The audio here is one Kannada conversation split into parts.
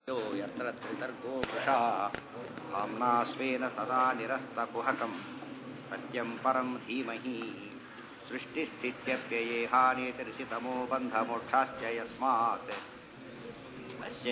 यो यत्र त्रिसर्गो वृषा भाम्ना स्वेन सदा निरस्तकुहकं सत्यं परं धीमहि सृष्टिस्थित्यप्ययेहानेतिर्षितमो बन्धमोक्षाश्च यस्मात् अस्य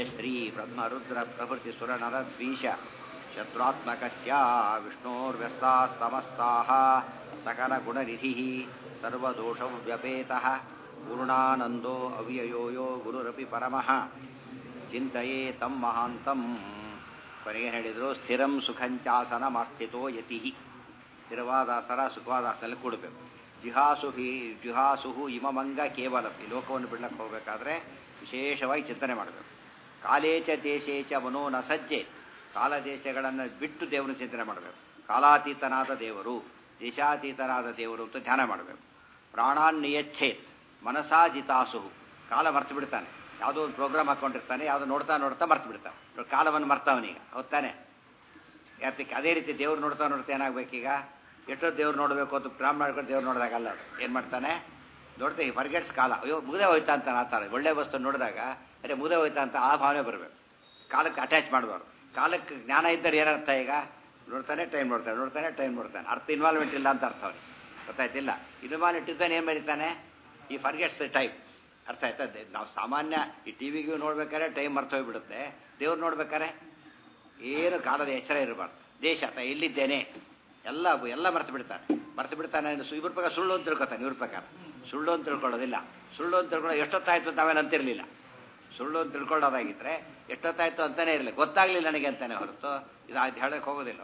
श्रीब्रह्मरुद्रप्रभृतिसुरनरद्वीष शत्रुत्मकस्य विष्णोर्व्यस्तास्तमस्ताः सकलगुणनिधिः सर्वदोषव्यपेतः पूर्णानन्दो अव्ययो यो ಗುರುರಪಿ ಪರಮಃ ಚಿಂತೆಯೇ ತಂ ಮಹಾಂತಂ ಕೊನೆಗೆ ಹೇಳಿದರು ಸ್ಥಿರಂ ಸುಖಂಚಾಸನ ಮಾಸ್ಥಿತೋ ಯತಿ ಸ್ಥಿರವಾದ ಆಸನ ಸುಖವಾದ ಆಸನಲ್ಲಿ ಕೂಡಬೇಕು ಜಿಹಾಸು ಹಿ ಜಿಹಾಸುಹು ಇಮಮಂಗ ಕೇವಲ ಈ ಲೋಕವನ್ನು ಬಿಡ್ಲಕ್ಕೆ ಹೋಗಬೇಕಾದ್ರೆ ವಿಶೇಷವಾಗಿ ಚಿಂತನೆ ಮಾಡಬೇಕು ಕಾಲೇಚ ದೇಶೇಚ ಮನೋ ನ ಸಜ್ಜೆ ಕಾಲ ದೇಶಗಳನ್ನು ಬಿಟ್ಟು ದೇವರನ್ನು ಚಿಂತನೆ ಮಾಡಬೇಕು ಕಾಲಾತೀತನಾದ ದೇವರು ದೇಶಾತೀತನಾದ ದೇವರು ಅಂತ ಧ್ಯಾನ ಮಾಡಬೇಕು ಪ್ರಾಣಾನ್ ನಿಯಚ್ಛೇತ್ ಮನಸಾ ಜಿತಾಸುಹು ಕಾಲ ಮರ್ತು ಬಿಡ್ತಾನೆ ಯಾವುದೋ ಒಂದು ಪ್ರೋಗ್ರಾಮ್ ಹಾಕೊಂಡಿರ್ತಾನೆ ಯಾವುದೋ ನೋಡ್ತಾ ನೋಡ್ತಾ ಮರ್ತು ಬಿಡ್ತಾನೆ ಕಾಲವನ್ನು ಮರ್ತಾವನೀಗ ಹೊತ್ತಾನೆ ಯಾತಕ್ಕೆ ಅದೇ ರೀತಿ ದೇವ್ರು ನೋಡ್ತಾ ನೋಡ್ತಾ ಏನಾಗಬೇಕೀಗ ಎಷ್ಟೋ ದೇವ್ರು ನೋಡಬೇಕು ಅಂತ ಪ್ಲಾನ್ ಮಾಡ್ಕೊಂಡು ದೇವ್ರು ನೋಡಿದಾಗಲ್ಲ ಅದು ಏನು ಮಾಡ್ತಾನೆ ನೋಡ್ತಾ ಈ ಫರ್ಗೆಟ್ಸ್ ಕಾಲ ಅಯ್ಯೋ ಮುಗದೆ ಹೋಯ್ತಾ ಅಂತ ಆತಾರೆ ಒಳ್ಳೆ ವಸ್ತು ನೋಡಿದಾಗ ಅರೆ ಮುಗದೆ ಹೋಯ್ತಾ ಅಂತ ಆ ಭಾವನೆ ಬರಬೇಕು ಕಾಲಕ್ಕೆ ಅಟ್ಯಾಚ್ ಮಾಡಬಾರ್ದು ಕಾಲಕ್ಕೆ ಜ್ಞಾನ ಇದ್ದರೆ ಏನರ್ಥ ಈಗ ನೋಡ್ತಾನೆ ಟೈಮ್ ನೋಡ್ತಾನೆ ನೋಡ್ತಾನೆ ಟೈಮ್ ನೋಡ್ತಾನೆ ಅರ್ಥ ಇನ್ವಾಲ್ವ್ಮೆಂಟ್ ಇಲ್ಲ ಅಂತ ಅರ್ಥ ಅವನಿಗೆ ಗೊತ್ತಾಯ್ತಿಲ್ಲ ಇನ್ವಾಲ್ವ್ಮೆಂಟ್ ಇದ್ದಾನೆ ಏನು ಬರೀತಾನೆ ಈ ಫರ್ಗೆಟ್ಸ್ ದ ಟೈಮ್ ಅರ್ಥ ಆಯ್ತಾ ನಾವು ಸಾಮಾನ್ಯ ಈ ಟಿ ವಿಗೂ ನೋಡ್ಬೇಕಾದ್ರೆ ಟೈಮ್ ಮರ್ತು ಹೋಗ್ಬಿಡುತ್ತೆ ದೇವ್ರು ನೋಡ್ಬೇಕಾದ್ರೆ ಏನು ಕಾಲದ ಎಚ್ಚರ ಇರಬಾರ್ದು ದೇಶ ಆತ ಎಲ್ಲಿದ್ದೇನೆ ಎಲ್ಲ ಎಲ್ಲ ಮರ್ತು ಬಿಡ್ತಾನೆ ಮರ್ತು ಬಿಡ್ತಾನೆ ಇವ್ರ ಪ್ರಕಾರ ಸುಳ್ಳು ಅಂತ ತಿಳ್ಕೊತಾನೆ ಇವ್ರ ಪ್ರಕಾರ ಸುಳ್ಳು ಅಂತ ತಿಳ್ಕೊಳ್ಳೋದಿಲ್ಲ ಸುಳ್ಳು ಅಂತ ತಿಳ್ಕೊಳ್ಳೋ ಎಷ್ಟೊತ್ತಾಯ್ತು ಅಂತ ನಾವೇನು ಅಂತಿರಲಿಲ್ಲ ಸುಳ್ಳು ಅಂತ ತಿಳ್ಕೊಳ್ಳೋದಾಗಿದ್ರೆ ಎಷ್ಟೊತ್ತಾಯ್ತು ಅಂತಾನೆ ಇರಲಿಲ್ಲ ಗೊತ್ತಾಗ್ಲಿಲ್ಲ ನನಗೆ ಅಂತಾನೆ ಹೊರತು ಇದು ಅದು ಹೇಳಕ್ಕೆ ಹೋಗೋದಿಲ್ಲ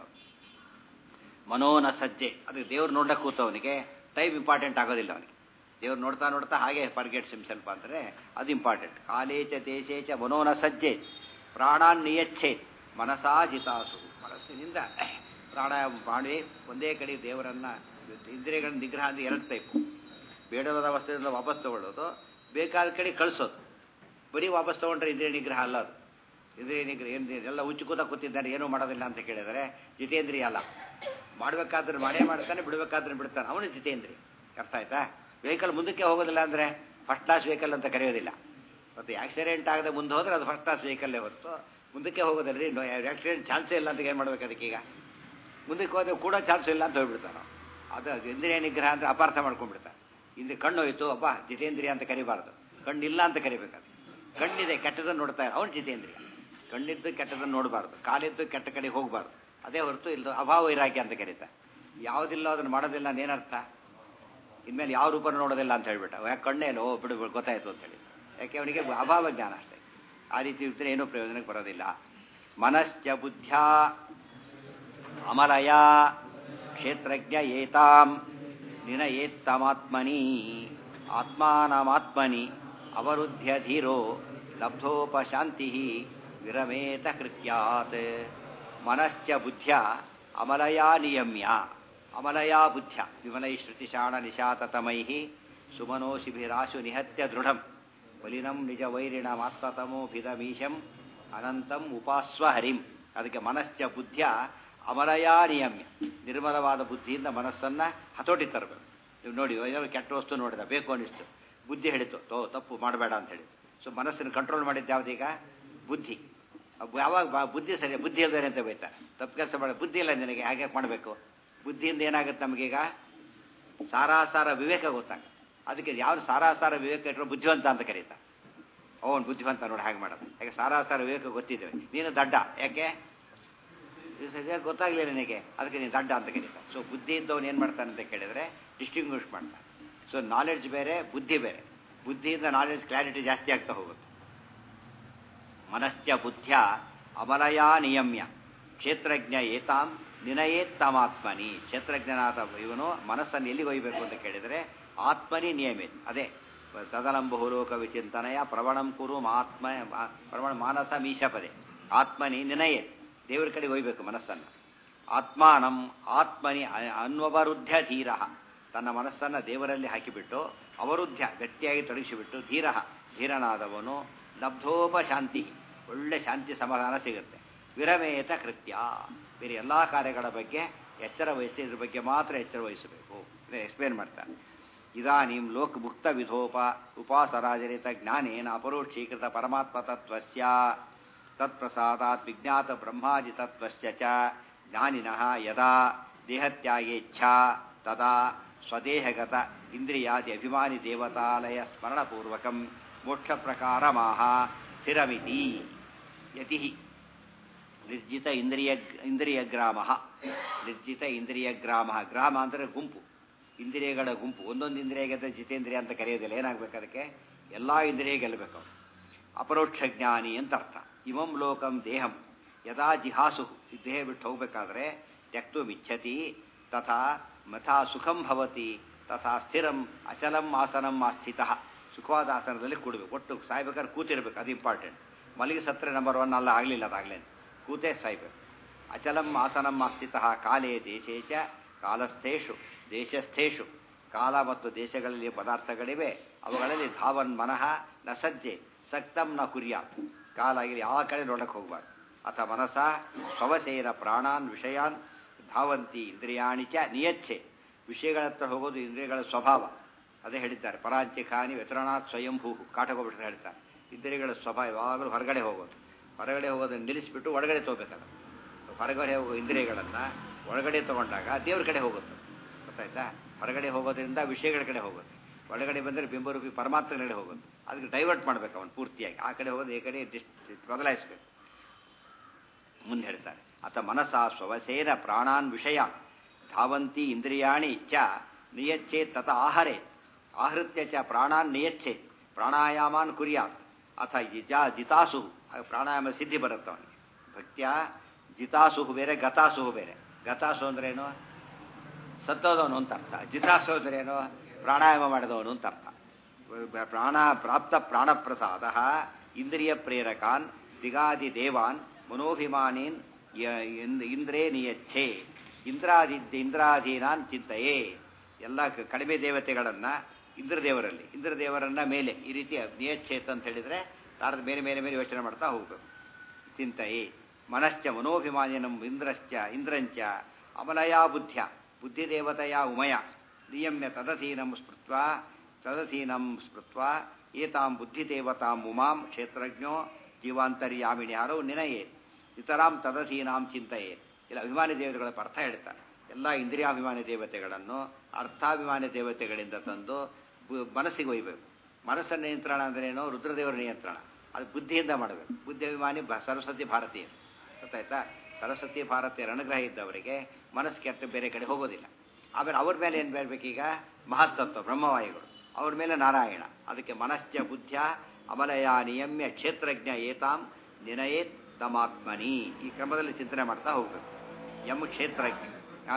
ಮನೋನ ಸಜ್ಜೆ ಅದಕ್ಕೆ ದೇವ್ರು ನೋಡಕ್ಕೆ ಕೂತವನಿಗೆ ಟೈಮ್ ಇಂಪಾರ್ಟೆಂಟ್ ಆಗೋದಿಲ್ಲ ಅವನಿಗೆ ದೇವ್ರು ನೋಡ್ತಾ ನೋಡ್ತಾ ಹಾಗೆ ಫರ್ಗೆಟ್ ಸಿಮ್ಸೆಲ್ಪ್ ಅಂದರೆ ಅದು ಇಂಪಾರ್ಟೆಂಟ್ ಕಾಲೇಚ ದೇಶೇಚ ಮನೋನ ಸಜ್ಜೆ ಪ್ರಾಣಾನ್ ನಿಯಚ್ಛೆ ಮನಸಾ ಜಿತಾಸು ಮನಸ್ಸಿನಿಂದ ಪ್ರಾಣಾಯಾಮ ಮಾಡಿ ಒಂದೇ ಕಡೆ ದೇವರನ್ನ ಇಂದ್ರಿಯಗಳ ನಿಗ್ರಹ ಅಂದರೆ ಎರಡು ಟೈಪು ಬೇಡವಾದ ಅವಸ್ಥೆಯಿಂದ ವಾಪಸ್ ತಗೊಳ್ಳೋದು ಬೇಕಾದ ಕಡೆ ಕಳಿಸೋದು ಬರೀ ವಾಪಸ್ ತಗೊಂಡ್ರೆ ಇಂದ್ರಿಯ ನಿಗ್ರಹ ಅಲ್ಲ ಅದು ಇಂದ್ರಿಯ ನಿಗ್ರಹ ಏನು ಎಲ್ಲ ಉಚ್ಚು ಕೂತ ಕೂತಿದ್ದಾರೆ ಏನೂ ಮಾಡೋದಿಲ್ಲ ಅಂತ ಕೇಳಿದರೆ ಜಿತೇಂದ್ರಿಯ ಅಲ್ಲ ಮಾಡಬೇಕಾದ್ರೆ ಮಾಡೇ ಮಾಡ್ತಾನೆ ಬಿಡಬೇಕಾದ್ರೆ ಬಿಡ್ತಾನೆ ಅವನು ಜಿತೇಂದ್ರಿಯ ಅರ್ಥ ಆಯ್ತಾ ವೆಹಿಕಲ್ ಮುಂದಕ್ಕೆ ಹೋಗೋದಿಲ್ಲ ಅಂದರೆ ಫಸ್ಟ್ ಕ್ಲಾಸ್ ವೆಹಿಕಲ್ ಅಂತ ಕರೆಯೋದಿಲ್ಲ ಮತ್ತು ಆಕ್ಸಿಡೆಂಟ್ ಆಗದೆ ಮುಂದೆ ಹೋದರೆ ಅದು ಫಸ್ಟ್ ಕ್ಲಾಸ್ ವೆಹಿಕಲ್ಲೇ ಹೊರತು ಮುಂದಕ್ಕೆ ಹೋಗೋದಿಲ್ಲ ರೀ ಆಕ್ಸಿಡೆಂಟ್ ಚಾನ್ಸೇ ಇಲ್ಲ ಅಂತ ಏನು ಮಾಡ್ಬೇಕು ಅದಕ್ಕೀಗ ಮುಂದಕ್ಕೆ ಹೋದ್ರೆ ಕೂಡ ಚಾನ್ಸ್ ಇಲ್ಲ ಅಂತ ಹೋಗ್ಬಿಡ್ತಾನೆ ಅದು ಇಂದ್ರಿಯ ನಿಗ್ರಹ ಅಂತ ಅಪಾರ್ಥ ಮಾಡ್ಕೊಂಡ್ಬಿಡ್ತಾನೆ ಇಂದ್ರೆ ಕಣ್ಣು ಹೋಯ್ತು ಅಬ್ಬಾ ಜಿತೇಂದ್ರಿಯ ಅಂತ ಕರಿಬಾರ್ದು ಕಣ್ಣಿಲ್ಲ ಅಂತ ಕರಿಬೇಕಾದ್ರೆ ಕಣ್ಣಿದೆ ಕೆಟ್ಟದನ್ನು ನೋಡ್ತಾ ಅವನು ಜಿತೇಂದ್ರಿಯ ಕಣ್ಣಿದ್ದು ಕೆಟ್ಟದನ್ನು ನೋಡಬಾರ್ದು ಕಾಲಿದ್ದು ಕೆಟ್ಟ ಕಡೆ ಹೋಗಬಾರ್ದು ಅದೇ ಹೊರತು ಇಲ್ಲದ ಅಭಾವ ವೈರಾಗ್ಯ ಅಂತ ಕರೀತಾರೆ ಯಾವುದಿಲ್ಲ ಅದನ್ನು ಮಾಡೋದಿಲ್ಲ ಏನರ್ಥ ಇನ್ಮೇಲೆ ಯಾವ ರೂಪ ನೋಡೋದಿಲ್ಲ ಅಂತ ಹೇಳ್ಬಿಟ್ಟ ಯಾಕೆ ಕಣ್ಣೇ ಓ ಬಿಡು ಗೊತ್ತಾಯ್ತು ಅಂತ ಹೇಳಿ ಯಾಕೆ ಅವನಿಗೆ ಅಭಾವ ಜ್ಞಾನ ಅಷ್ಟೇ ಆ ರೀತಿ ಇರ್ತಾರೆ ಏನೂ ಪ್ರಯೋಜನಕ್ಕೆ ಬರೋದಿಲ್ಲ ಮನಶ್ಚ ಬುದ್ಧ್ಯ ಅಮಲಯ ಕ್ಷೇತ್ರಜ್ಞ ಏತಾಂ ನಿನಯೇತ್ತಮಾತ್ಮನಿ ಆತ್ಮಾನಮಾತ್ಮನಿ ಅವರುದ್ಧ್ಯ ಧೀರೋ ಲಬ್ಧೋಪಶಾಂತಿ ವಿರಮೇತ ಕೃತ್ಯಾತ್ ಮನಶ್ಚ ಬುದ್ಧ್ಯ ಅಮಲಯಾ ನಿಯಮ್ಯ ಅಮಲಯಾ ಬುದ್ಧ್ಯ ವಿಮಲೈ ಶ್ರುತಿಶಾಣ ನಿಶಾತತಮೈ ಸುಮನೋಶಿಭಿರಾಶು ನಿಹತ್ಯ ದೃಢಂ ಬಲಿನಂ ನಿಜ ವೈರಿಣಮಾತ್ಮತಮೋಭಿದಮೀಶಂ ಅನಂತಂ ಉಪಾಸ್ವ ಹರಿಂ ಅದಕ್ಕೆ ಮನಶ್ಚ ಬುದ್ಧ್ಯ ಅಮಲಯಾ ನಿಯಮ್ಯ ನಿರ್ಮಲವಾದ ಬುದ್ಧಿಯಿಂದ ಮನಸ್ಸನ್ನು ಹತೋಟಿ ತರಬೇಕು ನೀವು ನೋಡಿ ಏನೋ ಕೆಟ್ಟ ವಸ್ತು ನೋಡಿದ ಬೇಕು ಅನಿಸ್ತು ಬುದ್ಧಿ ಹೇಳಿತು ತೋ ತಪ್ಪು ಮಾಡಬೇಡ ಅಂತ ಹೇಳಿತು ಸೊ ಮನಸ್ಸನ್ನು ಕಂಟ್ರೋಲ್ ಮಾಡಿದ್ದು ಯಾವುದೀಗ ಬುದ್ಧಿ ಯಾವಾಗ ಬುದ್ಧಿ ಸರಿ ಬುದ್ಧಿ ಇಲ್ಲದೆ ಅಂತ ಬೈತಾರೆ ತಪ್ಪು ಕೆಲಸ ಮಾಡ ಬುದ್ಧಿ ಇಲ್ಲ ನಿನಗೆ ಹಾಗೆ ಮಾಡಬೇಕು ಬುದ್ಧಿಯಿಂದ ಏನಾಗುತ್ತೆ ನಮಗೀಗ ಸಾರಾಸಾರ ವಿವೇಕ ಗೊತ್ತಾಗುತ್ತೆ ಅದಕ್ಕೆ ಯಾವ ಸಾರಾಸಾರ ವಿವೇಕ ಇಟ್ಟರು ಬುದ್ಧಿವಂತ ಅಂತ ಕರೀತಾರೆ ಅವನು ಬುದ್ಧಿವಂತ ನೋಡಿ ಹಾಗೆ ಮಾಡೋದು ಯಾಕೆ ಸಾರಾಸಾರ ವಿವೇಕ ಗೊತ್ತಿದ್ದೇವೆ ನೀನು ದಡ್ಡ ಯಾಕೆ ಸರಿಯಾಗಿ ಗೊತ್ತಾಗಲಿಲ್ಲ ನಿನಗೆ ಅದಕ್ಕೆ ನೀನು ದಡ್ಡ ಅಂತ ಕರೀತಾರೆ ಸೊ ಬುದ್ಧಿ ಇದ್ದವನು ಏನು ಮಾಡ್ತಾನೆ ಅಂತ ಕೇಳಿದರೆ ಡಿಸ್ಟಿಂಗ್ವಿಷ್ ಮಾಡ್ತಾನೆ ಸೊ ನಾಲೆಡ್ಜ್ ಬೇರೆ ಬುದ್ಧಿ ಬೇರೆ ಬುದ್ಧಿಯಿಂದ ನಾಲೆಡ್ಜ್ ಕ್ಲಾರಿಟಿ ಜಾಸ್ತಿ ಆಗ್ತಾ ಹೋಗುತ್ತೆ ಮನಶ್ಚ ಬುದ್ಧ್ಯ ಅಮಲಯಾ ನಿಯಮ್ಯ ಕ್ಷೇತ್ರಜ್ಞ ಏತಾಂ ನಿನಯೇತ್ತಮಾತ್ಮನಿ ಕ್ಷೇತ್ರಜ್ಞನಾದ ಇವನು ಮನಸ್ಸನ್ನು ಎಲ್ಲಿ ಒಯ್ಯಬೇಕು ಅಂತ ಕೇಳಿದರೆ ಆತ್ಮನಿ ನಿಯಮಿತ್ ಅದೇ ತದಲಂಬಹುಲೋಕ ವಿಚಿಂತನಯ ಪ್ರವಣಂ ಕುರು ಆತ್ಮ ಪ್ರವಣ ಮಾನಸ ಮೀಶಪದೆ ಆತ್ಮನಿ ನಿನಯೇ ದೇವರ ಕಡೆ ಒಯ್ಬೇಕು ಮನಸ್ಸನ್ನು ಆತ್ಮಾನಂ ಆತ್ಮನಿ ಅನ್ವವರುದ್ಧ ಧೀರ ತನ್ನ ಮನಸ್ಸನ್ನು ದೇವರಲ್ಲಿ ಹಾಕಿಬಿಟ್ಟು ಅವರುದ್ಧ ಗಟ್ಟಿಯಾಗಿ ತೊಡಗಿಸಿಬಿಟ್ಟು ಧೀರ ಧೀರನಾದವನು ಲಬ್ಧೋಪಶಾಂತಿ ಒಳ್ಳೆ ಶಾಂತಿ ಸಮಾಧಾನ ಸಿಗುತ್ತೆ ವಿರಮೇತ ಕೃತ್ಯ ಬೇರೆ ಎಲ್ಲ ಕಾರ್ಯಗಳ ಬಗ್ಗೆ ಎಚ್ಚರ ವಹಿಸಿ ಇದ್ರ ಬಗ್ಗೆ ಮಾತ್ರ ಎಚ್ಚರ ವಹಿಸಬೇಕು ಎಕ್ಸ್ಪ್ಲೇನ್ ಮಾಡ್ತಾನೆ ಇದಾನೀಂ ಲೋಕ ಮುಕ್ತ ವಿಧೋಪ ಉಪಾಸರಾಜರಿತ ಜ್ಞಾನೇನ ಅಪರೋಕ್ಷೀಕೃತ ಪರಮಾತ್ಮ ತತ್ವಸ್ಯ ತತ್ಪ್ರಸಾದಾತ್ ವಿಜ್ಞಾತ ಬ್ರಹ್ಮಾದಿ ತತ್ವಸ್ಯ ಚ ಜ್ಞಾನಿನಃ ಯದಾ ದೇಹತ್ಯಾಗೇಚ್ಛಾ ತದಾ ಸ್ವದೇಹಗತ ಇಂದ್ರಿಯಾದಿ ಅಭಿಮಾನಿ ದೇವತಾಲಯ ಸ್ಮರಣಪೂರ್ವಕಂ ಮೋಕ್ಷ ಪ್ರಕಾರಮಾಹ ಸ್ಥಿರಮಿತಿ ಯತಿ ನಿರ್ಜಿತ ಇಂದ್ರಿಯ ಇಂದ್ರಿಯ ಗ್ರಾಮ ನಿರ್ಜಿತ ಇಂದ್ರಿಯ ಗ್ರಾಮ ಗ್ರಾಮ ಅಂದರೆ ಗುಂಪು ಇಂದ್ರಿಯಗಳ ಗುಂಪು ಒಂದೊಂದು ಇಂದ್ರಿಯ ಗೆದ್ದ ಜಿತೇಂದ್ರಿಯ ಅಂತ ಕರೆಯೋದಿಲ್ಲ ಏನಾಗಬೇಕು ಅದಕ್ಕೆ ಎಲ್ಲ ಇಂದ್ರಿಯ ಗೆಲ್ಲಬೇಕು ಅವ್ರು. ಅಪರೋಕ್ಷ ಜ್ಞಾನಿ ಅಂತ ಅರ್ಥ ಇಮಂ ಲೋಕಂ ದೇಹಂ ಯದಾ ಜಿಹಾಸು ಈ ದೇಹ ಬಿಟ್ಟು ಹೋಗ್ಬೇಕಾದ್ರೆ ತ್ಯಕ್ತು ಮಿಚ್ಛತಿ ತಥಾ ಮಥಾ ಸುಖಂ ಭವತಿ ತಥಾ ಸ್ಥಿರಂ ಅಚಲಂ ಆಸನಂ ಆಸ್ಥಿತ ಸುಖವಾದ ಆಸನದಲ್ಲಿ ಕೂಡಬೇಕು ಒಟ್ಟು ಸಾಯ್ಬೇಕಾದ್ರೆ ಕೂತಿರ್ಬೇಕು ಅದು ಇಂಪಾರ್ಟೆಂಟ್ ಮಲಗಿ ಸತ್ರೆ ನಂಬರ್ ಒನ್ ಅಲ್ಲ ಆಗಲಿಲ್ಲ ಅದಾಗಲೇನು ಕೂತೇ ಸಾಯ್ಬೇಕು ಅಚಲಂ ಆಸನಂ ಆಸ್ಥಿತ ಕಾಲೇ ದೇಶೇ ಚ ಕಾಲಸ್ಥೇಷು ದೇಶಸ್ಥೇಷು ಕಾಲ ಮತ್ತು ದೇಶಗಳಲ್ಲಿ ಪದಾರ್ಥಗಳಿವೆ ಅವುಗಳಲ್ಲಿ ಧಾವನ್ ಮನಃ ನ ಸಜ್ಜೆ ಸಕ್ತಂ ನ ಕುರ್ಯಾತ್ ಕಾಲ ಆಗಿ ಯಾವ ಕಡೆ ನೋಡಕ್ಕೆ ಹೋಗ್ಬಾರ್ದು ಅಥ ಮನಸ ಸ್ವವಶೇನ ಪ್ರಾಣಾನ್ ವಿಷಯಾನ್ ಧಾವಂತಿ ಇಂದ್ರಿಯಾಣಿ ಚ ನಿಯಚ್ಛೆ ವಿಷಯಗಳ ಹತ್ರ ಹೋಗೋದು ಇಂದ್ರಿಯಗಳ ಸ್ವಭಾವ ಅದೇ ಹೇಳಿದ್ದಾರೆ ಪರಾಂಚಿಕಾನಿ ವ್ಯತರಣಾತ್ ಸ್ವಯಂಭೂ ಕಾಟಗೋಬಿಟ್ಟು ಹೇಳ್ತಾರೆ ಇಂದ್ರಿಯಗಳ ಸ್ವಭಾವ ಯಾವಾಗಲೂ ಹೊರಗಡೆ ಹೋಗೋದು ಹೊರಗಡೆ ಹೋಗೋದನ್ನು ನಿಲ್ಲಿಸ್ಬಿಟ್ಟು ಒಳಗಡೆ ತಗೋಬೇಕಲ್ಲ ಹೊರಗಡೆ ಹೋಗೋ ಇಂದ್ರಿಯಗಳನ್ನು ಒಳಗಡೆ ತಗೊಂಡಾಗ ದೇವ್ರ ಕಡೆ ಹೋಗುತ್ತೆ ಗೊತ್ತಾಯ್ತಾ ಹೊರಗಡೆ ಹೋಗೋದ್ರಿಂದ ವಿಷಯಗಳ ಕಡೆ ಹೋಗುತ್ತೆ ಒಳಗಡೆ ಬಂದರೆ ಬಿಂಬರೂಪಿ ಪರಮಾತ್ಮ ಕಡೆ ಹೋಗುತ್ತೆ ಅದಕ್ಕೆ ಡೈವರ್ಟ್ ಮಾಡ್ಬೇಕು ಅವನು ಪೂರ್ತಿಯಾಗಿ ಆ ಕಡೆ ಹೋಗೋದು ಈ ಕಡೆ ಡಿಸ್ ಬದಲಾಯಿಸ್ಬೇಕು ಮುಂದೆ ಹೇಳ್ತಾರೆ ಅಥ ಮನಸ ಸ್ವವಸೇನ ಪ್ರಾಣಾನ್ ವಿಷಯ ಧಾವಂತಿ ಇಂದ್ರಿಯಾಣಿ ಚ ನಿಯಚ್ಚೆ ತತ ಆಹರೆ ಆಹೃತ್ಯ ಚ ಪ್ರಾಣಾನ್ ನಿಯಚ್ಚೆ ಪ್ರಾಣಾಯಾಮಾನ್ ಕುರ್ಯಾತ್ ಅಥ ಜಿಜಾ ಜಿತಾಸು ಆಗ ಪ್ರಾಣಾಯಾಮ ಸಿದ್ಧಿ ಬರುತ್ತೆ ಅವನಿಗೆ ಭಕ್ತ್ಯ ಜಿತಾಸುಹು ಬೇರೆ ಗತಾಸುಹು ಬೇರೆ ಗತಾಸು ಅಂದ್ರೇನು ಸತ್ತೋದವನು ಅಂತ ಅರ್ಥ ಜಿತಾಸು ಅಂದ್ರೇನು ಪ್ರಾಣಾಯಾಮ ಮಾಡಿದವನು ಅಂತ ಅರ್ಥ ಪ್ರಾಣ ಪ್ರಾಪ್ತ ಪ್ರಾಣಪ್ರಸಾದ ಇಂದ್ರಿಯ ಪ್ರೇರಕಾನ್ ದಿಗಾದಿ ದೇವಾನ್ ಮನೋಭಿಮಾನೀನ್ ಯ- ಇಂದ್- ಇಂದ್ರೇ ನಿಯಚ್ಛೆ ಇಂದ್ರಾದಿ ಇಂದ್ರಾಧೀನಾನ್ ಚಿಂತೆಯೇ ಎಲ್ಲ ಕ- ಕಡಿಮೆ ದೇವತೆಗಳನ್ನ ಇಂದ್ರದೇವರಲ್ಲಿ ಇಂದ್ರದೇವರನ್ನ ಮೇಲೆ ಈ ರೀತಿ ನಿಯಚ್ಛೇತ್ ಅಂತ ಹೇಳಿದ್ರೆ ತಾರದ ಮೇಲೆ ಮೇಲೆ ಮೇಲೆ ಯೋಚನೆ ಮಾಡ್ತಾ ಹೋಗ್ಬೇಕು ಚಿಂತೆಯೇ ಮನಶ್ಚ ಮನೋಭಿಮಾನಿನಂ ಇಂದ್ರಶ್ಚ ಇಂದ್ರಂಚ ಅಮಲಯಾ ಬುದ್ಧ್ಯ ಬುದ್ಧಿದೇವತೆಯ ಉಮಯ ನಿಯಮ್ಯ ತದಧೀನಂ ಸ್ಮೃತ್ವ ತದಧೀನಂ ಸ್ಮೃತ್ವ ಏತಾಂ ಬುದ್ಧಿದೇವತಾಂ ಉಮಾಂ ಕ್ಷೇತ್ರಜ್ಞೋ ಜೀವಾಂತರ್ಯಾಮಿಣಿ ಯಾರೋ ನಿನಯೇ ಇತರಾಂ ತದಧೀನಾಂ ಚಿಂತೆಯೇ ಇಲ್ಲ ಅಭಿಮಾನಿ ದೇವತೆಗಳ ಅರ್ಥ ಹೇಳ್ತಾರೆ ಎಲ್ಲ ಇಂದ್ರಿಯಾಭಿಮಾನಿ ದೇವತೆಗಳನ್ನು ಅರ್ಥಾಭಿಮಾನಿ ದೇವತೆಗಳಿಂದ ತಂದು ಬು- ಮನಸ್ಸಿಗೆ ಒಯ್ಬೇಕು ಮನಸ್ಸನ್ನ ನಿಯಂತ್ರಣ ಅಂದ್ರೇನು ರುದ್ರದೇವರ ನಿಯಂತ್ರಣ ಅದು ಬುದ್ಧಿಯಿಂದ ಮಾಡಬೇಕು ಬುದ್ಧಿ ಅಭಿಮಾನಿ ಬ- ಸರಸ್ವತಿ ಭಾರತೀಯ ಗೊತ್ತಾಯ್ತಾ ಸರಸ್ವತಿ ಭಾರತೀಯರ ಅನುಗ್ರಹ ಇದ್ದವರಿಗೆ ಮನಸ್ಸು ಕೆಟ್ಟ ಬೇರೆ ಕಡೆ ಹೋಗೋದಿಲ್ಲ ಆಮೇಲೆ ಅವ್ರ ಮೇಲೆ ಏನು ಬೇರ್ಬೇಕೀಗ ಮಹತ್ತತ್ವ ಬ್ರಹ್ಮವಾಯುಗಳು ಅವ್ರ ಮೇಲೆ ನಾರಾಯಣ ಅದಕ್ಕೆ ಮನಶ್ಚ ಬುದ್ಧ್ಯ ಅಮಲಯ ನಿಯಮ್ಯ ಕ್ಷೇತ್ರಜ್ಞ ಏತಾಂ ನಿನಯೇತ್ ತಮಾತ್ಮನಿ ಈ ಕ್ರಮದಲ್ಲಿ ಚಿಂತನೆ ಮಾಡ್ತಾ ಹೋಗ್ಬೇಕು ಎಂ ಕ್ಷೇತ್ರಜ್ಞ ಆ?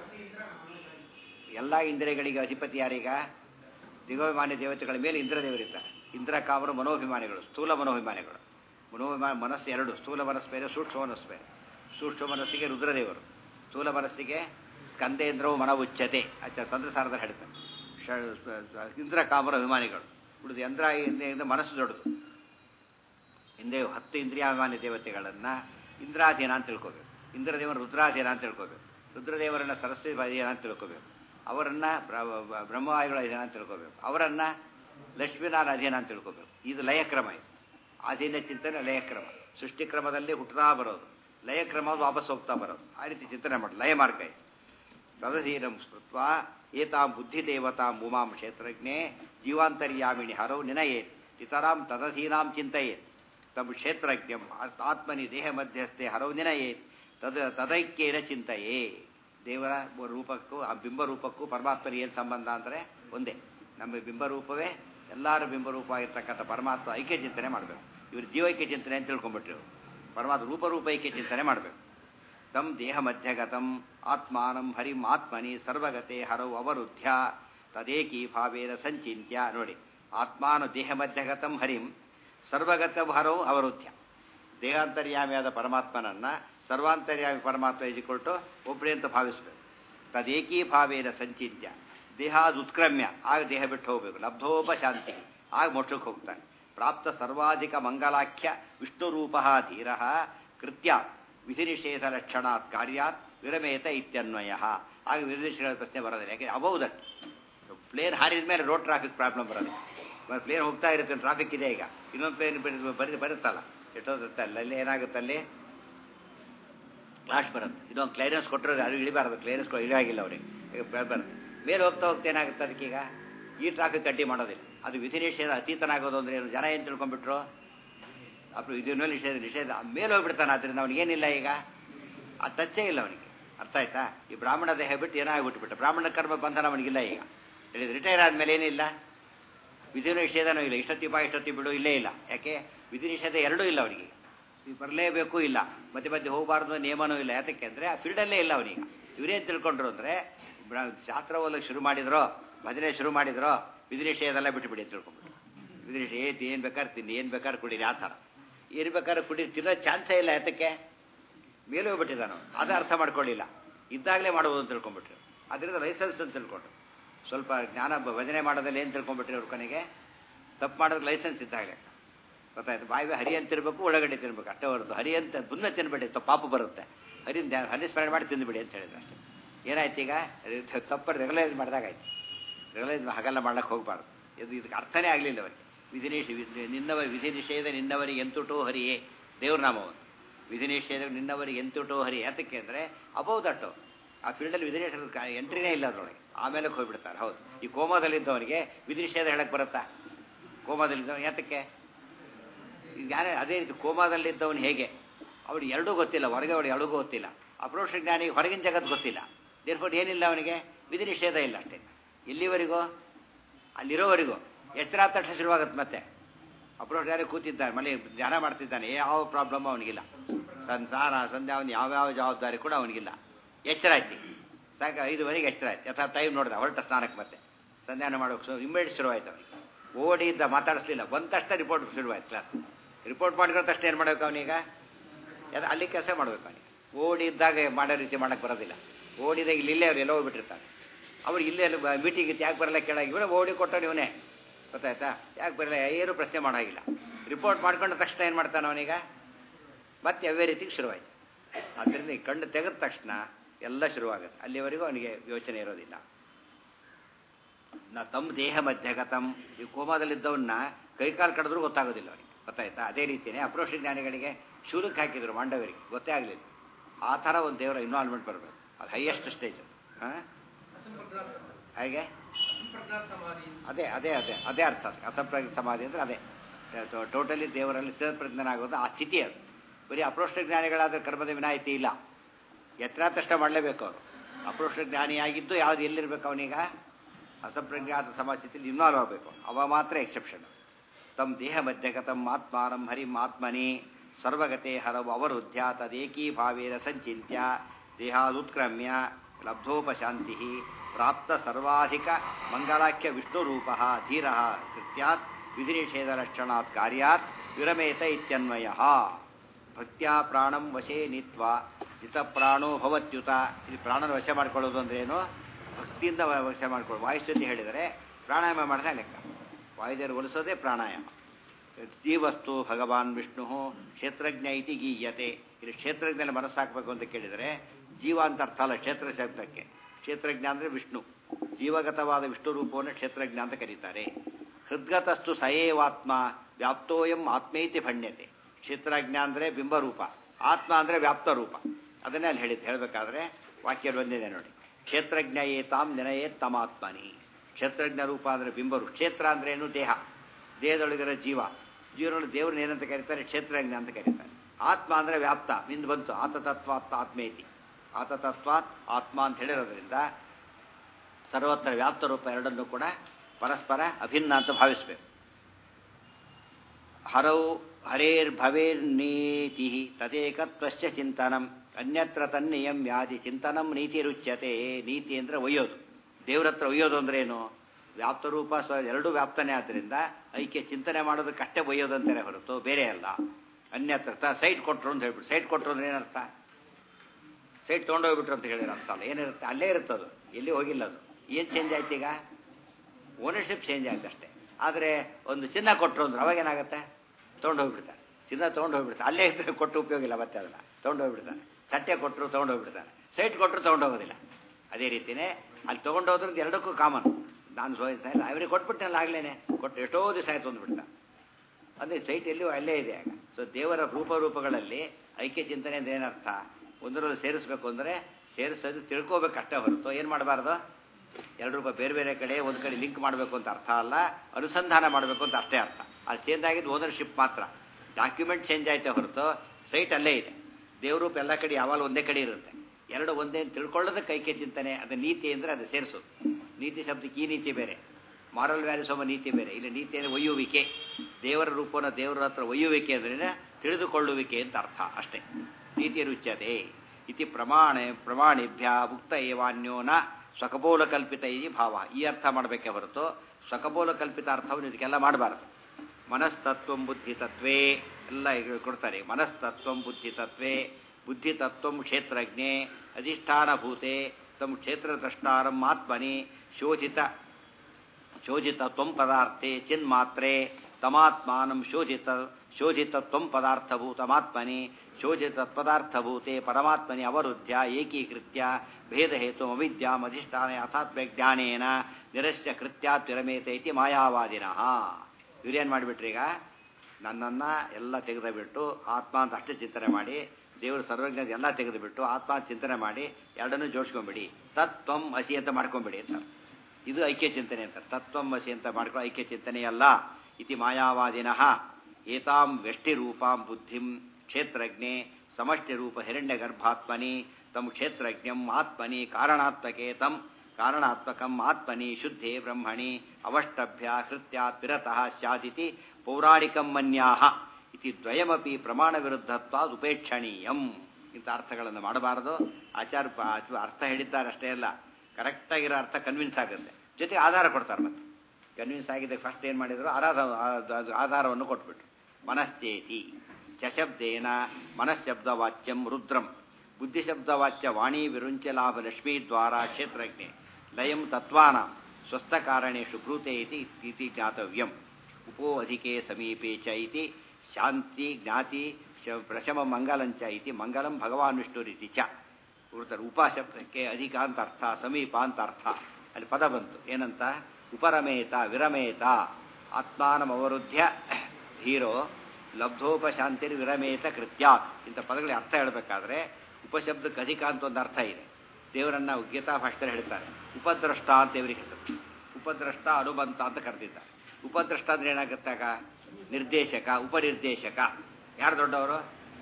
ಎಲ್ಲ ಇಂದ್ರಿಯಗಳಿಗೆ ಅಧಿಪತಿ ಯಾರೀಗ ದಿಗೋಭಿಮಾನಿ ದೇವತೆಗಳ ಮೇಲೆ ಇಂದ್ರದೇವರಿದ್ದಾರೆ ಇಂದ್ರ ಕಾಮರು ಮನೋಭಿಮಾನಿಗಳು ಸ್ಥೂಲ ಮನೋಭಿಮಾನಿಗಳು ಮನೋಭಿಮಾನ ಮನಸ್ಸು ಎರಡು ಸ್ಥೂಲ ಮನಸ್ಸು ಬೇರೆ ಸೂಕ್ಷ್ಮ ಮನಸ್ಸು ಬೇರೆ ಸೂಕ್ಷ್ಮ ಮನಸ್ಸಿಗೆ ರುದ್ರದೇವರು ಸ್ಥೂಲ ಮನಸ್ಸಿಗೆ ಸ್ಕಂದೇಂದ್ರವು ಮನ ಉಚ್ಚತೆ ಅಚ್ಚ ತಂತ್ರಸಾರದಲ್ಲಿ ಹೇಳ್ತಾರೆ ಷ- ಸ- ಇಂದ್ರ ಕಾಮರ ಅಭಿಮಾನಿಗಳು ಉಳಿದು ಯಂತ್ರ ಇಂದ್ರಿಯಿಂದ ಮನಸ್ಸು ದೊಡ್ಡದು ಹಿಂದೆ ಹತ್ತು ಇಂದ್ರಿಯಾಭಿಮಾನಿ ದೇವತೆಗಳನ್ನ ಇಂದ್ರಾಧೀನ ಅಂತ ತಿಳ್ಕೋಬೇಕು ಇಂದ್ರದೇವರ ರುದ್ರಾಧೀನ ಅಂತ ತಿಳ್ಕೋಬೇಕು ರುದ್ರದೇವರನ್ನ ಸರಸ್ವತಿ ಅಧೀನ ಅಂತ ತಿಳ್ಕೋಬೇಕು ಅವರನ್ನ ಬ್ರ- ಬ- ಬ್ರಹ್ಮವಾಯುಗಳ ಅಧೀನ ಅಂತ ತಿಳ್ಕೋಬೇಕು ಅವರನ್ನ ಲಕ್ಷ್ಮೀನಾರಾಯಣ ಅಧೀನ ಅಂತ ತಿಳ್ಕೋಬೇಕು ಇದು ಲಯಕ್ರಮ ಇದು ಅಧೀನ ಚಿಂತನೆ ಲಯಕ್ರಮ ಸೃಷ್ಟಿಕ್ರಮದಲ್ಲಿ ಹುಟ್ಟುತ್ತಾ ಬರೋದು ಲಯಕ್ರಮ ವಾಪಸ್ ಹೋಗ್ತಾ ಬರೋದು ಆ ರೀತಿ ಚಿಂತನೆ ಮಾಡಿ ಲಯ ಮಾರ್ಗ ಇದು ತದಧೀನಂ ಸ್ಮೃತ್ವ ಏತಾಂ ಬುದ್ಧಿದೇವತಾಂ ಉಮಾಂ ಕ್ಷೇತ್ರಜ್ಞೆ ಜೀವಾಂತರ್ಯಾಮಿಣಿ ಹರೌ ನಿನಯೇ ಇತರಾಂ ತದಧೀನಾಂ ಚಿಂತೆಯೇ ತಮ್ಮ ಕ್ಷೇತ್ರಜ್ಞಂ ಆತ್- ಆತ್ಮನಿ ದೇಹ ಮಧ್ಯಸ್ಥೆ ಹರೌ ನಿನಯೇ ತದ ತದೈಕ್ಯೇನ ಚಿಂತೆಯೇ ದೇವರ ರೂಪಕ್ಕೂ ಆ ಬಿಂಬರೂಪಕ್ಕೂ ಪರಮಾತ್ಮನ ಏನು ಸಂಬಂಧ ಅಂದರೆ ಒಂದೇ ನಮ್ಮ ಬಿಂಬರೂಪವೇ ಎಲ್ಲರ ಬಿಂಬರೂಪ ಆಗಿರ್ತಕ್ಕಂಥ ಪರಮಾತ್ಮ ಐಕ್ಯ ಚಿಂತನೆ ಮಾಡಬೇಕು ಇವರು ಜೀವೈಕ್ಯ ಚಿಂತನೆ ಅಂತ ತಿಳ್ಕೊಂಡ್ಬಿಟ್ರು ಪರಮಾತ್ಮ ರೂಪರೂಪ ಐಕ್ಯ ಚಿಂತನೆ ಮಾಡಬೇಕು ತಂ ದೇಹ ಮಧ್ಯಗತಂ ಆತ್ಮಾನಂ ಹರಿಂ ಆತ್ಮನಿ ಸರ್ವಗತೆ ಹರೌ ಅವರುದ್ಧ್ಯ ತದೇಕಿ ಭಾವೇನ ಸಂಚಿತ್ಯ ನೋಡಿ ಆತ್ಮಾನು ದೇಹ ಮಧ್ಯಗತಂ ಹರಿಂ ಸರ್ವಗತ ಹರೌ ಅವರುದ್ಧ್ಯ ದೇಹಾಂತರ್ಯಾಮಿಯಾದ ಪರಮಾತ್ಮನನ್ನ ಸರ್ವಾಂತರ್ಯಾಮಿ ಪರಮಾತ್ಮ ಇಜಿಕೊಟ್ಟು ಒಬ್ಬರೇ ಅಂತ ಭಾವಿಸ್ಬೇಕು ತದೇಕೀ ಭಾವೇನ ಸಂಚಿತ್ಯ ದೇಹಾದ ಉತ್ಕ್ರಮ್ಯ ಆಗ ದೇಹ ಬಿಟ್ಟು ಹೋಗಬೇಕು ಲಬ್ಧೋಪ ಶಾಂತಿ ಆಗ ಮೋಕ್ಷಕ್ಕೆ ಹೋಗ್ತಾನೆ ಪ್ರಾಪ್ತ ಸರ್ವಾಧಿಕ ಮಂಗಲಾಖ್ಯ ವಿಷ್ಣುರೂಪ ಧೀರ ಕೃತ್ಯ ವಿಧಿನಿಷೇಧ ಲಕ್ಷಣಾತ್ ಕಾರ್ಯಾತ್ ವಿರಮೇತ ಇತ್ಯನ್ವಯ ಆಗ ವಿಧಿನಿಷೇಧ ಪ್ರಶ್ನೆ ಬರೋದಿಲ್ಲ ಯಾಕೆ ಅಬೌವ್ ದಟ್ ಪ್ಲೇನ್ ಹಾರಿದ ಮೇಲೆ ರೋಡ್ ಟ್ರಾಫಿಕ್ ಪ್ರಾಬ್ಲಮ್ ಬರೋದು ಪ್ಲೇನ್ ಹೋಗ್ತಾ ಇರುತ್ತೆ ಟ್ರಾಫಿಕ್ ಇದೆ ಈಗ ಇನ್ನೊಂದು ಪ್ಲೇನ್ ಬರಿ ಬರುತ್ತಲ್ಲ ಎಷ್ಟೊತ್ತೆ ಅಲ್ಲಿ ಏನಾಗುತ್ತೆ ಅಲ್ಲಿ ಕ್ಲಾಶ್ ಬರುತ್ತೆ ಇದೊಂದು ಕ್ಲೈರೆನ್ಸ್ ಕೊಟ್ಟರೆ ಅದು ಇಳಿಬಾರ್ದು ಕ್ಲೈರೆನ್ಸ್ ಇಳಿಯಾಗಿಲ್ಲ ಅವ್ರಿಗೆ ಈಗ ಬರುತ್ತೆ ಮೇಲೆ ಹೋಗ್ತಾ ಹೋಗ್ತಾ ಏನಾಗುತ್ತೆ ಅದಕ್ಕೀಗ ಈ ಟ್ರಾಫಿಕ್ ಅಡ್ಡಿ ಮಾಡೋದಿಲ್ಲ ಅದು ವಿಧಿ ನಿಷೇಧ ಅತೀತನಾಗೋದು ಅಂದ್ರೆ ಏನು ಜನ ಏನು ತಿಳ್ಕೊಂಡ್ಬಿಟ್ರು ಅಪ್ಪ ಇದು ಮೇಲೆ ನಿಷೇಧ ನಿಷೇಧ ಮೇಲೆ ಹೋಗ್ಬಿಡ್ತಾನೆ ಆದ್ದರಿಂದ ಅವನಿಗೇನಿಲ್ಲ ಈಗ ಆ ಟಚ್ಚೇ ಇಲ್ಲ ಅವನಿಗೆ ಅರ್ಥ ಆಯ್ತಾ ಈ ಬ್ರಾಹ್ಮಣ ದೇಹ ಬಿಟ್ಟು ಏನೋ ಆಗ್ಬಿಟ್ಬಿಟ್ಟ ಬ್ರಾಹ್ಮಣ ಕರ್ಮ ಬಂಧನ ಅವನಿಗಿಲ್ಲ ಈಗ ಹೇಳಿದ್ರೆ ರಿಟೈರ್ ಆದಮೇಲೆ ಏನಿಲ್ಲ ವಿಧಿ ನಿಷೇಧನೂ ಇಲ್ಲ ಇಷ್ಟೊತ್ತಿ ಬಾ ಇಷ್ಟೊತ್ತಿ ಬಿಡು ಇಲ್ಲೇ ಇಲ್ಲ ಯಾಕೆ ವಿಧಿ ನಿಷೇಧ ಎರಡೂ ಇಲ್ಲ ಅವನಿಗೆ ಈಗ ಬರಲೇಬೇಕು ಇಲ್ಲ ಮಧ್ಯೆ ಮಧ್ಯೆ ಹೋಗಬಾರ್ದು ನಿಯಮನೂ ಇಲ್ಲ ಯಾತಕ್ಕೆ ಅಂದರೆ ಆ ಫೀಲ್ಡಲ್ಲೇ ಇಲ್ಲ ಅವನೀಗ ಇವರೇನು ತಿಳ್ಕೊಂಡ್ರು ಅಂದರೆ ಶಾಸ್ತ್ರ ಓದಕ್ಕೆ ಶುರು ಮಾಡಿದ್ರೋ ಭಜನೆ ಶುರು ಮಾಡಿದ್ರೋ ವಿಧಿ ನಿಷೇಧೆಲ್ಲ ಬಿಟ್ಟುಬಿಡಿ ಅಂತ ತಿಳ್ಕೊಂಡ್ಬಿಟ್ಟು ವಿಧಿ ನಿಷೇಧ ಏತ್ ಏನು ಬೇಕಾದ್ರೆ ತಿನ್ನಿ ಏನು ಬೇಕಾದ್ರೆ ಕುಡೀರಿ ಆ ಥರ ಏನು ಬೇಕಾದ್ರೆ ಕುಡಿ ತಿನ್ನೋ ಚಾನ್ಸೇ ಇಲ್ಲ ಯಾತಕ್ಕೆ ಮೇಲೆ ಹೋಗ್ಬಿಟ್ಟಿದ್ದಾನು ಅದು ಅರ್ಥ ಮಾಡ್ಕೊಳ್ಳಿಲ್ಲ ಇದ್ದಾಗಲೇ ಮಾಡ್ಬೋದು ಅಂತ ತಿಳ್ಕೊಂಡ್ಬಿಟ್ರು ಅದರಿಂದ ಲೈಸೆನ್ಸ್ ಅಂತ ತಿಳ್ಕೊಂಡ್ರು ಸ್ವಲ್ಪ ಜ್ಞಾನ ಬ- ಭಜನೆ ಮಾಡೋದಲ್ಲಿ ಏನು ತಿಳ್ಕೊಂಡ್ಬಿಟ್ರಿ ಅವ್ರ ಕೊನೆಗೆ ತಪ್ಪು ಮಾಡೋದು ಲೈಸೆನ್ಸ್ ಇದ್ದಾಗಲೇ ಗೊತ್ತಾಯ್ತು ಬಾಯಿ ಹರಿ ಅಂತ ತಿನ್ಬೇಕು ಒಳಗಡೆ ತಿನ್ಬೇಕು ಅಷ್ಟೇ ಹೊರತು ಹರಿ ಅಂತ ಬುನ್ನ ತಿನ್ಬೇಡಿ ತ- ಪಾಪ ಬರುತ್ತೆ ಹರಿ ಹರಿ ಸ್ಮರಣೆ ಮಾಡಿ ತಿಂದುಬಿಡಿ ಅಂತ ಹೇಳಿದ್ರು ಅಷ್ಟೇ ಏನಾಯ್ತು ಈಗ ತಪ್ಪು ರೆಗ್ಯುಲೈಸ್ ಮಾಡಿದಾಗಾಯ್ತು ರೆಗ್ಯುಲೈಸ್ ಹಾಗೆಲ್ಲ ಮಾಡ್ಲಿಕ್ಕೆ ಹೋಗಬಾರ್ದು ಇದು ಇದಕ್ಕೆ ಅರ್ಥನೇ ಆಗಲಿಲ್ಲ ಅವರಿಗೆ ವಿಧಿ ನಿಷೇ ನಿನ್ನವ ವಿಧಿ ನಿಷೇಧ ನಿನ್ನವರಿಗೆ ಎಂತುಟೋ ಹರಿಯೇ ದೇವ್ರ ನಾಮವಂತ ವಿಧಿ ನಿಷೇಧ ನಿನ್ನವರಿಗೆ ಎಂತುಟೋ ಹರಿ ಯಾತಕ್ಕೆ ಅಂದರೆ ಅಬೌವ್ ದಟ್ಟು ಆ ಫೀಲ್ಡಲ್ಲಿ ವಿಧಿ ನಿಷೇಧ ಎಂಟ್ರಿನೇ ಇಲ್ಲ ಅದರೊಳಗೆ ಆಮೇಲೆ ಹೋಗ್ಬಿಡ್ತಾರೆ ಹೌದು ಈ ಕೋಮಾದಲ್ಲಿದ್ದವನಿಗೆ ವಿಧಿ ನಿಷೇಧ ಹೇಳಕ್ಕೆ ಬರುತ್ತಾ ಕೋಮಾದಲ್ಲಿದ್ದವನು ಯಾತಕ್ಕೆ ಈಗ ಯಾರೇ ಅದೇ ರೀತಿ ಕೋಮಾದಲ್ಲಿದ್ದವನು ಹೇಗೆ ಅವ್ರು ಎರಡೂ ಗೊತ್ತಿಲ್ಲ ಹೊರಗೆ ಅವ್ರು ಎರಡೂ ಗೊತ್ತಿಲ್ಲ ಅಪ್ರೋಷ ಜ್ಞಾನಿಗೆ ಹೊರಗಿನ ಜಗತ್ತು ಗೊತ್ತಿಲ್ಲ ದೇರ್ಫೋಟ್ ಏನಿಲ್ಲ ಅವನಿಗೆ ವಿಧಿ ನಿಷೇಧ ಇಲ್ಲ ಅಷ್ಟೇ ಎಲ್ಲಿವರೆಗೂ ಅಲ್ಲಿರೋವರೆಗೂ ಎಚ್ಚರ ಆದ ತಕ್ಷಣ ಶುರುವಾಗುತ್ತೆ ಮತ್ತೆ ಅಪ್ರೋಷ ಜ್ಞಾನಿ ಕೂತಿದ್ದಾನೆ ಮನೆ ಧ್ಯಾನ ಮಾಡ್ತಿದ್ದಾನೆ ಯಾವ ಪ್ರಾಬ್ಲಮ್ ಅವನಿಗಿಲ್ಲ ಸಂಸಾರ ಸಂಧ್ಯಾ ಅವನು ಯಾವ್ಯಾವ ಜವಾಬ್ದಾರಿ ಕೂಡ ಅವನಿಗಿಲ್ಲ ಎಚ್ಚರ ಆಯ್ತು ಸಾಕ ಐದುವರೆಗೆ ಎಚ್ಚರ ಆಯ್ತು ಯಥಾ ಟೈಮ್ ನೋಡಿದ ಹೊರಟ ಸ್ನಾನಕ್ಕೆ ಮತ್ತೆ ಸಂಧ್ಯಾನ ಮಾಡೋಕೆ ಇಮ್ಮಿಡಿಯೇಟ್ ಶುರುವಾಯ್ತು ಅವನಿಗೆ ಓಡಿ ಇದ್ದ ಮಾತಾಡಿಸ್ಲಿಲ್ಲ ಬಂದ ತಕ್ಷಣ ರಿಪೋರ್ಟ್ ಶುರುವಾಯ್ತು ಕ್ಲಾಸ್ ರಿಪೋರ್ಟ್ ಮಾಡಿರೋ ತಕ್ಷಣ ಏನು ಮಾಡ್ಬೇಕು ಅವನೀಗ ಯಾವ್ದು ಅಲ್ಲಿ ಕೆಲಸ ಮಾಡ್ಬೇಕು ಅವನಿಗೆ ಓಡಿ ಇದ್ದಾಗ ಮಾಡೋ ರೀತಿ ಮಾಡಕ್ಕೆ ಬರೋದಿಲ್ಲ ಓಡಿದಾಗ ಇಲ್ಲಿ ಇಲ್ಲೇ ಅವ್ರು ಎಲ್ಲೋ ಹೋಗ್ಬಿಟ್ಟಿರ್ತಾರೆ ಅವ್ರು ಇಲ್ಲೇ ಮೀಟಿಂಗ್ ಇತ್ತು ಯಾಕೆ ಬರಲ್ಲ ಕೇಳಾಗ ಇವರೇ ಓಡಿ ಕೊಟ್ಟವನು ಇವನೇ ಗೊತ್ತಾಯ್ತಾ ಯಾಕೆ ಬರಲ್ಲ ಏನು ಪ್ರಶ್ನೆ ಮಾಡೋಂಗಿಲ್ಲ ರಿಪೋರ್ಟ್ ಮಾಡ್ಕೊಂಡ ತಕ್ಷಣ ಏನು ಮಾಡ್ತಾನೆ ಅವನೀಗ ಮತ್ತೆ ಅವೇ ರೀತಿಗೆ ಶುರುವಾಯ್ತು ಆದ್ದರಿಂದ ಈ ಕಣ್ಣು ತೆಗೆದ ತಕ್ಷಣ ಎಲ್ಲ ಶುರುವಾಗುತ್ತೆ ಅಲ್ಲಿವರೆಗೂ ಅವನಿಗೆ ಯೋಚನೆ ಇರೋದಿಲ್ಲ ನಾ ತಮ್ಮ ದೇಹ ಮಧ್ಯಗತಂ ಈ ಕೋಮಾದಲ್ಲಿದ್ದವನ್ನ ಕೈಕಾಲು ಕಡಿದ್ರೂ ಗೊತ್ತಾಗೋದಿಲ್ಲ ಅವನಿಗೆ ಗೊತ್ತಾಯ್ತಾ ಅದೇ ರೀತಿಯೇ ಅಪ್ರೋಷ ಜ್ಞಾನಿಗಳಿಗೆ ಶೂಲಕ್ಕೆ ಹಾಕಿದ್ರು ಮಾಂಡವರಿಗೆ ಗೊತ್ತೇ ಆಗಲಿಲ್ಲ ಆ ಥರ ಒಂದು ದೇವರ ಇನ್ವಾಲ್ವ್ಮೆಂಟ್ ಬರಬೇಕು ಅದು ಹೈಯೆಸ್ಟ್ ಸ್ಟೇಜ್ ಹಾಂ ಹಾಗೆ ಅದೇ ಅದೇ ಅದೇ ಅದೇ ಅರ್ಥ ಅದು ಅಸಂಪ್ರಜ್ಞ ಸಮಾಧಿ ಅಂದರೆ ಅದೇ ಟೋಟಲಿ ದೇವರಲ್ಲಿ ಸ್ಥಿರಪ್ರಜ್ಞನಾಗೋದು ಆ ಸ್ಥಿತಿ ಅದು ಬರೀ ಅಪ್ರೋಷ್ಟ ಜ್ಞಾನಿಗಳಾದ ಕರ್ಮದ ವಿನಾಯಿತಿ ಇಲ್ಲ ಎತ್ತರ ತಷ್ಟ ಮಾಡಲೇಬೇಕು ಅವರು ಅಪ್ರೋಷ್ಟ ಜ್ಞಾನಿಯಾಗಿದ್ದು ಯಾವ್ದು ಎಲ್ಲಿರ್ಬೇಕು ಅವನೀಗ ಅಸಂಪ್ರಜ್ಞಾತ ಸಮಾಸ್ಥಿತಿಯಲ್ಲಿ ಇನ್ವಾಲ್ವ್ ಆಗಬೇಕು ಅವ ಮಾತ್ರ ಎಕ್ಸೆಪ್ಷನ್ ತಮ್ಮ ದೇಹ ಮಧ್ಯಗತಂ ಆತ್ಮಾನಂ ಹರಿಂ ಆತ್ಮನಿ ಸರ್ವಗತೆ ಹರವು ಅವರುದ್ಧ್ಯ ತದೇಕೀಭಾವೇನ ಸಂಚಿತ್ಯ ದೇಹಾದುತ್ಕ್ರಮ್ಯ ಲಬ್ಧೋಪಶಾಂತಿ ಪ್ರಾಪ್ತ ಸರ್ವಾಧಿಕ ಮಂಗಲಾಖ್ಯ ವಿಷ್ಣುರೂಪ ಧೀರ ಕೃತ್ಯಾತ್ ವಿಧಿನಿಷೇಧಲಕ್ಷಣಾತ್ ಕಾರ್ಯಾತ್ ವಿರಮೇತ ಇತ್ಯನ್ವಯ ಭಕ್ತ್ಯಾ ಪ್ರಾಣಂ ವಶೇ ನಿತ್ವ ಜಿತ ಪ್ರಾಣೋ ಭವತ್ಯುತ ಇಲ್ಲಿ ಪ್ರಾಣನ ವಶ ಮಾಡ್ಕೊಳ್ಳೋದು ಅಂದ್ರೆ ಏನು ಭಕ್ತಿಯಿಂದ ವ- ವಶ ಮಾಡ್ಕೊಳ್ಳೋದು ವಾಯುಸ್ಥಿತಿ ಹೇಳಿದರೆ ಪ್ರಾಣಾಯಾಮ ಮಾಡಿದ ಲೆಕ್ಕ ವಾಯುದೇವರು ಒಲಿಸೋದೇ ಪ್ರಾಣಾಯಾಮ ಜೀವಸ್ತು ಭಗವಾನ್ ವಿಷ್ಣು ಕ್ಷೇತ್ರಜ್ಞ ಇತಿ ಗೀಯತೆ ಇಲ್ಲಿ ಕ್ಷೇತ್ರಜ್ಞಲ್ಲಿ ಮನಸ್ಸಾಕಬೇಕು ಅಂತ ಕೇಳಿದರೆ ಜೀವ ಅಂತ ಅರ್ಥ ಅಲ್ಲ ಕ್ಷೇತ್ರ ಶಬ್ದಕ್ಕೆ ಕ್ಷೇತ್ರಜ್ಞ ಅಂದರೆ ವಿಷ್ಣು ಜೀವಗತವಾದ ವಿಷ್ಣು ರೂಪವನ್ನು ಕ್ಷೇತ್ರಜ್ಞ ಅಂತ ಕರೀತಾರೆ ಹೃದ್ಗತಸ್ತು ಸಯೇವಾತ್ಮ ವ್ಯಾಪ್ತೋಯಂ ಆತ್ಮೈತಿ ಭಣ್ಯತೆ ಕ್ಷೇತ್ರಜ್ಞ ಅಂದರೆ ಬಿಂಬರೂಪ ಆತ್ಮ ಅಂದರೆ ವ್ಯಾಪ್ತ ರೂಪ ಅದನ್ನೇ ಅಲ್ಲಿ ಹೇಳಿದ್ದು ಹೇಳಬೇಕಾದ್ರೆ ವಾಕ್ಯ ಬಂದಿದೆ ನೋಡಿ ಕ್ಷೇತ್ರಜ್ಞ ಏತಾಂ ನೆನೆಯೇ ತಮಾತ್ಮನಿ ಕ್ಷೇತ್ರಜ್ಞ ರೂಪ ಅಂದರೆ ಬಿಂಬರು ಕ್ಷೇತ್ರ ಅಂದ್ರೆ ಏನು ದೇಹ ದೇಹದೊಳಗಿರೋ ಜೀವ ಜೀವನೊಳಗೆ ದೇವ್ರನ್ನ ಏನಂತ ಕರೀತಾರೆ ಕ್ಷೇತ್ರಜ್ಞ ಅಂತ ಕರೀತಾರೆ ಆತ್ಮ ಅಂದರೆ ವ್ಯಾಪ್ತ ನಿಂದು ಬಂತು ಆತತತ್ವಾತ್ ಆತ್ಮೇತಿ ಆತತತ್ವಾತ್ ಆತ್ಮ ಅಂತ ಹೇಳಿರೋದ್ರಿಂದ ಸರ್ವತ್ರ ವ್ಯಾಪ್ತ ರೂಪ ಎರಡನ್ನೂ ಕೂಡ ಪರಸ್ಪರ ಅಭಿನ್ನ ಅಂತ ಭಾವಿಸಬೇಕು ಹರೌ ಹರೇರ್ಭವೇರ್ನೀತಿ ತದೇಕತ್ವಶ್ಚ ಚಿಂತನಂ ಅನ್ಯತ್ರ ತನ್ನಿಯಂ ಯಾದಿ ಚಿಂತನಂ ನೀತಿ ರುಚ್ಯತೆ ನೀತಿ ಅಂದರೆ ಒಯ್ಯೋದು ದೇವ್ರ ಹತ್ರ ಒಯ್ಯೋದು ಅಂದ್ರೆ ಏನು ವ್ಯಾಪ್ತರೂಪ ಸ್ವ ಎರಡೂ ವ್ಯಾಪ್ತನೇ ಆದ್ದರಿಂದ ಐಕ್ಯ ಚಿಂತನೆ ಮಾಡೋದಕ್ಕಷ್ಟೇ ಒಯ್ಯೋದು ಅಂತಾರೆ ಹೊರತು ಬೇರೆ ಅಲ್ಲ ಅನ್ಯತ್ರ ತ ಸೈಟ್ ಕೊಟ್ಟರು ಅಂತ ಹೇಳ್ಬಿಟ್ಟು ಸೈಟ್ ಕೊಟ್ಟರು ಅಂದ್ರೆ ಏನರ್ಥ ಸೈಟ್ ತೊಗೊಂಡೋಗ್ಬಿಟ್ರು ಅಂತ ಹೇಳಿರೋ ಅರ್ಥ ಅಲ್ಲ ಏನಿರುತ್ತೆ ಅಲ್ಲೇ ಇರುತ್ತೆ ಅದು ಎಲ್ಲಿ ಹೋಗಿಲ್ಲ ಅದು ಏನು ಚೇಂಜ್ ಆಯ್ತು ಈಗ ಓನರ್ಶಿಪ್ ಚೇಂಜ್ ಆಯ್ತು ಅಷ್ಟೇ ಆದರೆ ಒಂದು ಚಿನ್ನ ಕೊಟ್ಟರು ಅಂದ್ರೆ ಅವಾಗ ಏನಾಗುತ್ತೆ ತೊಗೊಂಡು ಹೋಗ್ಬಿಡ್ತಾನೆ ಚಿನ್ನ ತೊಗೊಂಡು ಹೋಗ್ಬಿಡ್ತಾನೆ ಅಲ್ಲೇ ಇದ್ರೆ ಕೊಟ್ಟು ಉಪಯೋಗ ಇಲ್ಲ ಮತ್ತೆ ಅದನ್ನ ತೊಗೊಂಡು ಹೋಗ್ಬಿಡ್ತಾನೆ ಸಟ್ಟೆ ಕೊಟ್ಟರು ತೊಗೊಂಡು ಹೋಗ್ಬಿಡ್ತಾನೆ ಸೈಟ್ ಕೊಟ್ಟರು ತೊಗೊಂಡು ಹೋಗೋದಿಲ್ಲ ಅದೇ ರೀತಿಯೇ ಅಲ್ಲಿ ತೊಗೊಂಡು ಹೋದ್ರದ್ದು ಎರಡಕ್ಕೂ ಕಾಮನ್ ನಾನು ಸೋಯಿಸ್ತಾ ಇಲ್ಲ ಅವರಿಗೆ ಕೊಟ್ಬಿಟ್ಟೆಲ್ಲ ಆಗ್ಲೇನೆ ಕೊಟ್ಟು ಎಷ್ಟೋ ದಿವಸ ಆಯ್ತು ಅಂದ್ಬಿಡ್ತಾ ಅದೇ ಸೈಟ್ ಎಲ್ಲಿಯೂ ಅಲ್ಲೇ ಇದೆ ಆಗ ಸೊ ದೇವರ ರೂಪರೂಪಗಳಲ್ಲಿ ಐಕ್ಯ ಚಿಂತನೆ ಅಂದ್ರೆ ಏನರ್ಥ ಒಂದರಲ್ಲಿ ಸೇರಿಸ್ಬೇಕು ಅಂದರೆ ಸೇರಿಸೋದು ತಿಳ್ಕೋಬೇಕಷ್ಟೇ ಹೊರತು ಏನು ಮಾಡಬಾರ್ದು ಎರಡು ರೂಪಾಯಿ ಬೇರೆ ಬೇರೆ ಕಡೆ ಒಂದು ಕಡೆ ಲಿಂಕ್ ಮಾಡಬೇಕು ಅಂತ ಅರ್ಥ ಅಲ್ಲ ಅನುಸಂಧಾನ ಮಾಡಬೇಕು ಅಂತ ಅಷ್ಟೇ ಅರ್ಥ ಅದು ಚೇಂಜ್ ಆಗಿದ್ದು ಓನರ್ಶಿಪ್ ಮಾತ್ರ ಡಾಕ್ಯುಮೆಂಟ್ ಚೇಂಜ್ ಆಯ್ತೆ ಹೊರತು ಸೈಟ್ ಅಲ್ಲೇ ಇದೆ ದೇವರೂಪ ಎಲ್ಲ ಕಡೆ ಯಾವಾಗ ಒಂದೇ ಕಡೆ ಇರುತ್ತೆ ಎರಡು ಒಂದೇ ಅಂತ ತಿಳ್ಕೊಳ್ಳೋದಕ್ಕೆ ಐಕ್ಯ ಚಿಂತನೆ ಅದು ನೀತಿ ಅಂದರೆ ಅದು ಸೇರಿಸೋದು ನೀತಿ ಶಬ್ದಕ್ಕೆ ಈ ನೀತಿ ಬೇರೆ ಮಾರಲ್ ವ್ಯಾಲ್ಯೂಸ್ ಎಂಬ ನೀತಿ ಬೇರೆ ಇಲ್ಲಿ ನೀತಿ ಅಂದರೆ ಒಯ್ಯುವಿಕೆ ದೇವರ ರೂಪನ ದೇವರ ಹತ್ರ ಒಯ್ಯುವಿಕೆ ಅಂದ್ರೆ ತಿಳಿದುಕೊಳ್ಳುವಿಕೆ ಅಂತ ಅರ್ಥ ಅಷ್ಟೇ ನೀತಿ ರುಚ್ಯತೆ ಇತಿ ಪ್ರಮಾಣ ಪ್ರಮಾಣಿಭ್ಯ ಉಕ್ತ ಏವಾನ್ಯೋನ ಸ್ವಕಬೋಲ ಕಲ್ಪಿತ ಈ ಭಾವ ಈ ಅರ್ಥ ಮಾಡಬೇಕೇ ಹೊರತು ಸ್ವಕಬೋಲ ಕಲ್ಪಿತ ಅರ್ಥವನ್ನು ಇದಕ್ಕೆಲ್ಲ ಮಾಡಬಾರ್ದು ಮನಸ್ತತ್ವಂ ಬುದ್ಧಿತತ್ವೇ ಎಲ್ಲ ಈಗ ಕೊಡ್ತಾರೆ ಮನಸ್ತತ್ವಂ ಬುದ್ಧಿತತ್ವೇ ಬುದ್ಧಿತತ್ವಂ ಕ್ಷೇತ್ರಜ್ಞೆ ಅಧಿಷ್ಠಾನಭೂತೆ ತಮ್ಮ ಕ್ಷೇತ್ರದ್ರಷ್ಟಾರಂ ಆತ್ಮನಿ ಶೋಧಿತ ಶೋಧಿತ ತ್ವಂ ಪದಾರ್ಥೆ ಚಿನ್ಮಾತ್ರೆ ತಮಾತ್ಮಾನಂ ಶೋಧಿತ ಶೋಧಿತ ತ್ವಂ ಪದಾರ್ಥಭೂತಮಾತ್ಮನಿ ಶೋಧಿತ ಪದಾರ್ಥಭೂತೆ ಪರಮಾತ್ಮನಿ ಅವರುದ್ಧ್ಯ ಏಕೀಕೃತ್ಯ ಭೇದಹೇತು ಅವಿದ್ಯಾಂ ಅಧಿಷ್ಠಾನ ಯಥಾತ್ಮಜ್ಞಾನೇನ ನಿರಸ್ಯ ಕೃತ್ಯಾತ್ವಿರಮೇತ ಇತಿ ಮಾಯಾವಾದಿನಃ ಇವ್ರೇನು ಮಾಡಿಬಿಟ್ರಿ ಈಗ ನನ್ನನ್ನು ಎಲ್ಲ ತೆಗೆದುಬಿಟ್ಟು ಆತ್ಮ ಅಂತ ಅಷ್ಟೇ ಚಿಂತನೆ ಮಾಡಿ ದೇವರು ಸರ್ವಜ್ಞ ಎಲ್ಲ ತೆಗೆದುಬಿಟ್ಟು ಆತ್ಮ ಅಂತ ಚಿಂತನೆ ಮಾಡಿ ಎರಡನ್ನೂ ಜೋಡಿಸ್ಕೊಂಬಿಡಿ ತತ್ವಂ ಹಸಿ ಅಂತ ಮಾಡ್ಕೊಂಬಿಡಿ ಅಂತ ಇದು ಐಕ್ಯ ಚಿಂತನೆ ಅಂತ ತತ್ವಂ ಹಸಿ ಅಂತ ಮಾಡ್ಕೊಳ್ಳೋ ಐಕ್ಯ ಚಿಂತನೆಯಲ್ಲ ಇತಿ ಮಾಯಾವಾದಿನಃ ಏತಾಂ ವ್ಯಷ್ಟಿರೂಪಾಂ ಬುದ್ಧಿಂ ಕ್ಷೇತ್ರಜ್ಞೆ ಸಮಷ್ಟಿರೂಪ ಹಿರಣ್ಯ ಗರ್ಭಾತ್ಮನಿ ತಂ ಕ್ಷೇತ್ರಜ್ಞಂ ಆತ್ಮನಿ ಕಾರಣಾತ್ಮಕೆ ತಂ ಕಾರಣಾತ್ಮಕಂ ಆತ್ಮನಿ ಶುದ್ಧೇ ಬ್ರಹ್ಮಣಿ ಅವಷ್ಟಭ್ಯ ಹೃತ್ಯಾತ್ ವಿರತಃ ಸ್ಯಾದಿತಿ ಪೌರಾಣಿಕಂ ಮನ್ಯಾಹ ಇತಿ ದ್ವಯಮಪಿ ಪ್ರಮಾಣ ವಿರುದ್ಧತ್ವಾದ್ ಉಪೇಕ್ಷಣೀಯಂ ಇಂಥ ಅರ್ಥಗಳನ್ನು ಮಾಡಬಾರದು ಆಚಾರ ಅರ್ಥ ಹೇಳಿದ್ದಾರೆ ಅಷ್ಟೇ ಅಲ್ಲ ಕರೆಕ್ಟಾಗಿರೋ ಅರ್ಥ ಕನ್ವಿನ್ಸ್ ಆಗುತ್ತೆ ಜೊತೆಗೆ ಆಧಾರ ಕೊಡ್ತಾರೆ ಮತ್ತೆ ಕನ್ವಿನ್ಸ್ ಆಗಿದೆ ಫಸ್ಟ್ ಏನು ಮಾಡಿದ್ರು ಆಧಾರ ಆಧಾರವನ್ನು ಕೊಟ್ಬಿಟ್ರು ಮನಶ್ಚೇತಿ ಚಶಬ್ದೇನ ಮನಃಶಬ್ದವಾಚ್ಯಂ ರುದ್ರಂ ಬುದ್ಧಿಶಬ್ದವಾಚ್ಯ ವಾಣಿ ವಿರುಂಚ ಲಾಭ ಲಕ್ಷ್ಮೀ ದ್ವಾರ ಕ್ಷೇತ್ರಜ್ಞೆ ಲಯಂ ತತ್ವಾನ ಸ್ವಸ್ಥಕಾರಣೇಶು ಬ್ರೂತೆ ಇತಿ ಇತಿ ಜ್ಞಾತವ್ಯಂ ಉಪೋ ಅಧಿಕೆ ಸಮೀಪೆ ಚ ಇತಿ ಶಾಂತಿ ಜ್ಞಾತಿ ಪ್ರಶಮ ಮಂಗಲಂಚ ಇತಿ ಮಂಗಲಂ ಭಗವಾನ್ ವಿಷ್ಣುರಿತಿ ಚ ಗುರುತಾರೆ ಉಪಶಬ್ದಕ್ಕೆ ಅಧಿಕ ಅಂತ ಅರ್ಥ ಸಮೀಪ ಅಂತ ಅರ್ಥ ಅಲ್ಲಿ ಪದ ಬಂತು ಏನಂತ ಉಪರಮೇತ ವಿರಮೇತ ಆತ್ಮಾನಮವರುದ್ಧ್ಯ ಧೀರೋ ಲಬ್ಧೋಪಶಾಂತಿರ್ ವಿರಮೇತ ಕೃತ್ಯಾತ್ ಇಂಥ ಪದಗಳಿಗೆ ಅರ್ಥ ಹೇಳಬೇಕಾದ್ರೆ ಉಪಶಬ್ದಕ್ಕೆ ಅಧಿಕ ಅಂತ ಒಂದು ಅರ್ಥ ಇದೆ ದೇವರನ್ನ ಗೀತಾ ಭಾಷೆದಲ್ಲಿ ಹೇಳ್ತಾರೆ ಉಪದ್ರಷ್ಟ ಅಂತ ದೇವರಿಗೆ ಹೆಸರು ಉಪದ್ರಷ್ಟ ಅನುಬಂತ ಅಂತ ಕರೆದಿದ್ದಾರೆ ಉಪದ್ರಷ್ಟ ಅಂದ್ರೆ ಏನಾಗುತ್ತಾಗ ನಿರ್ದೇಶಕ ಉಪನಿರ್ದೇಶಕ ಯಾರು ದೊಡ್ಡವರು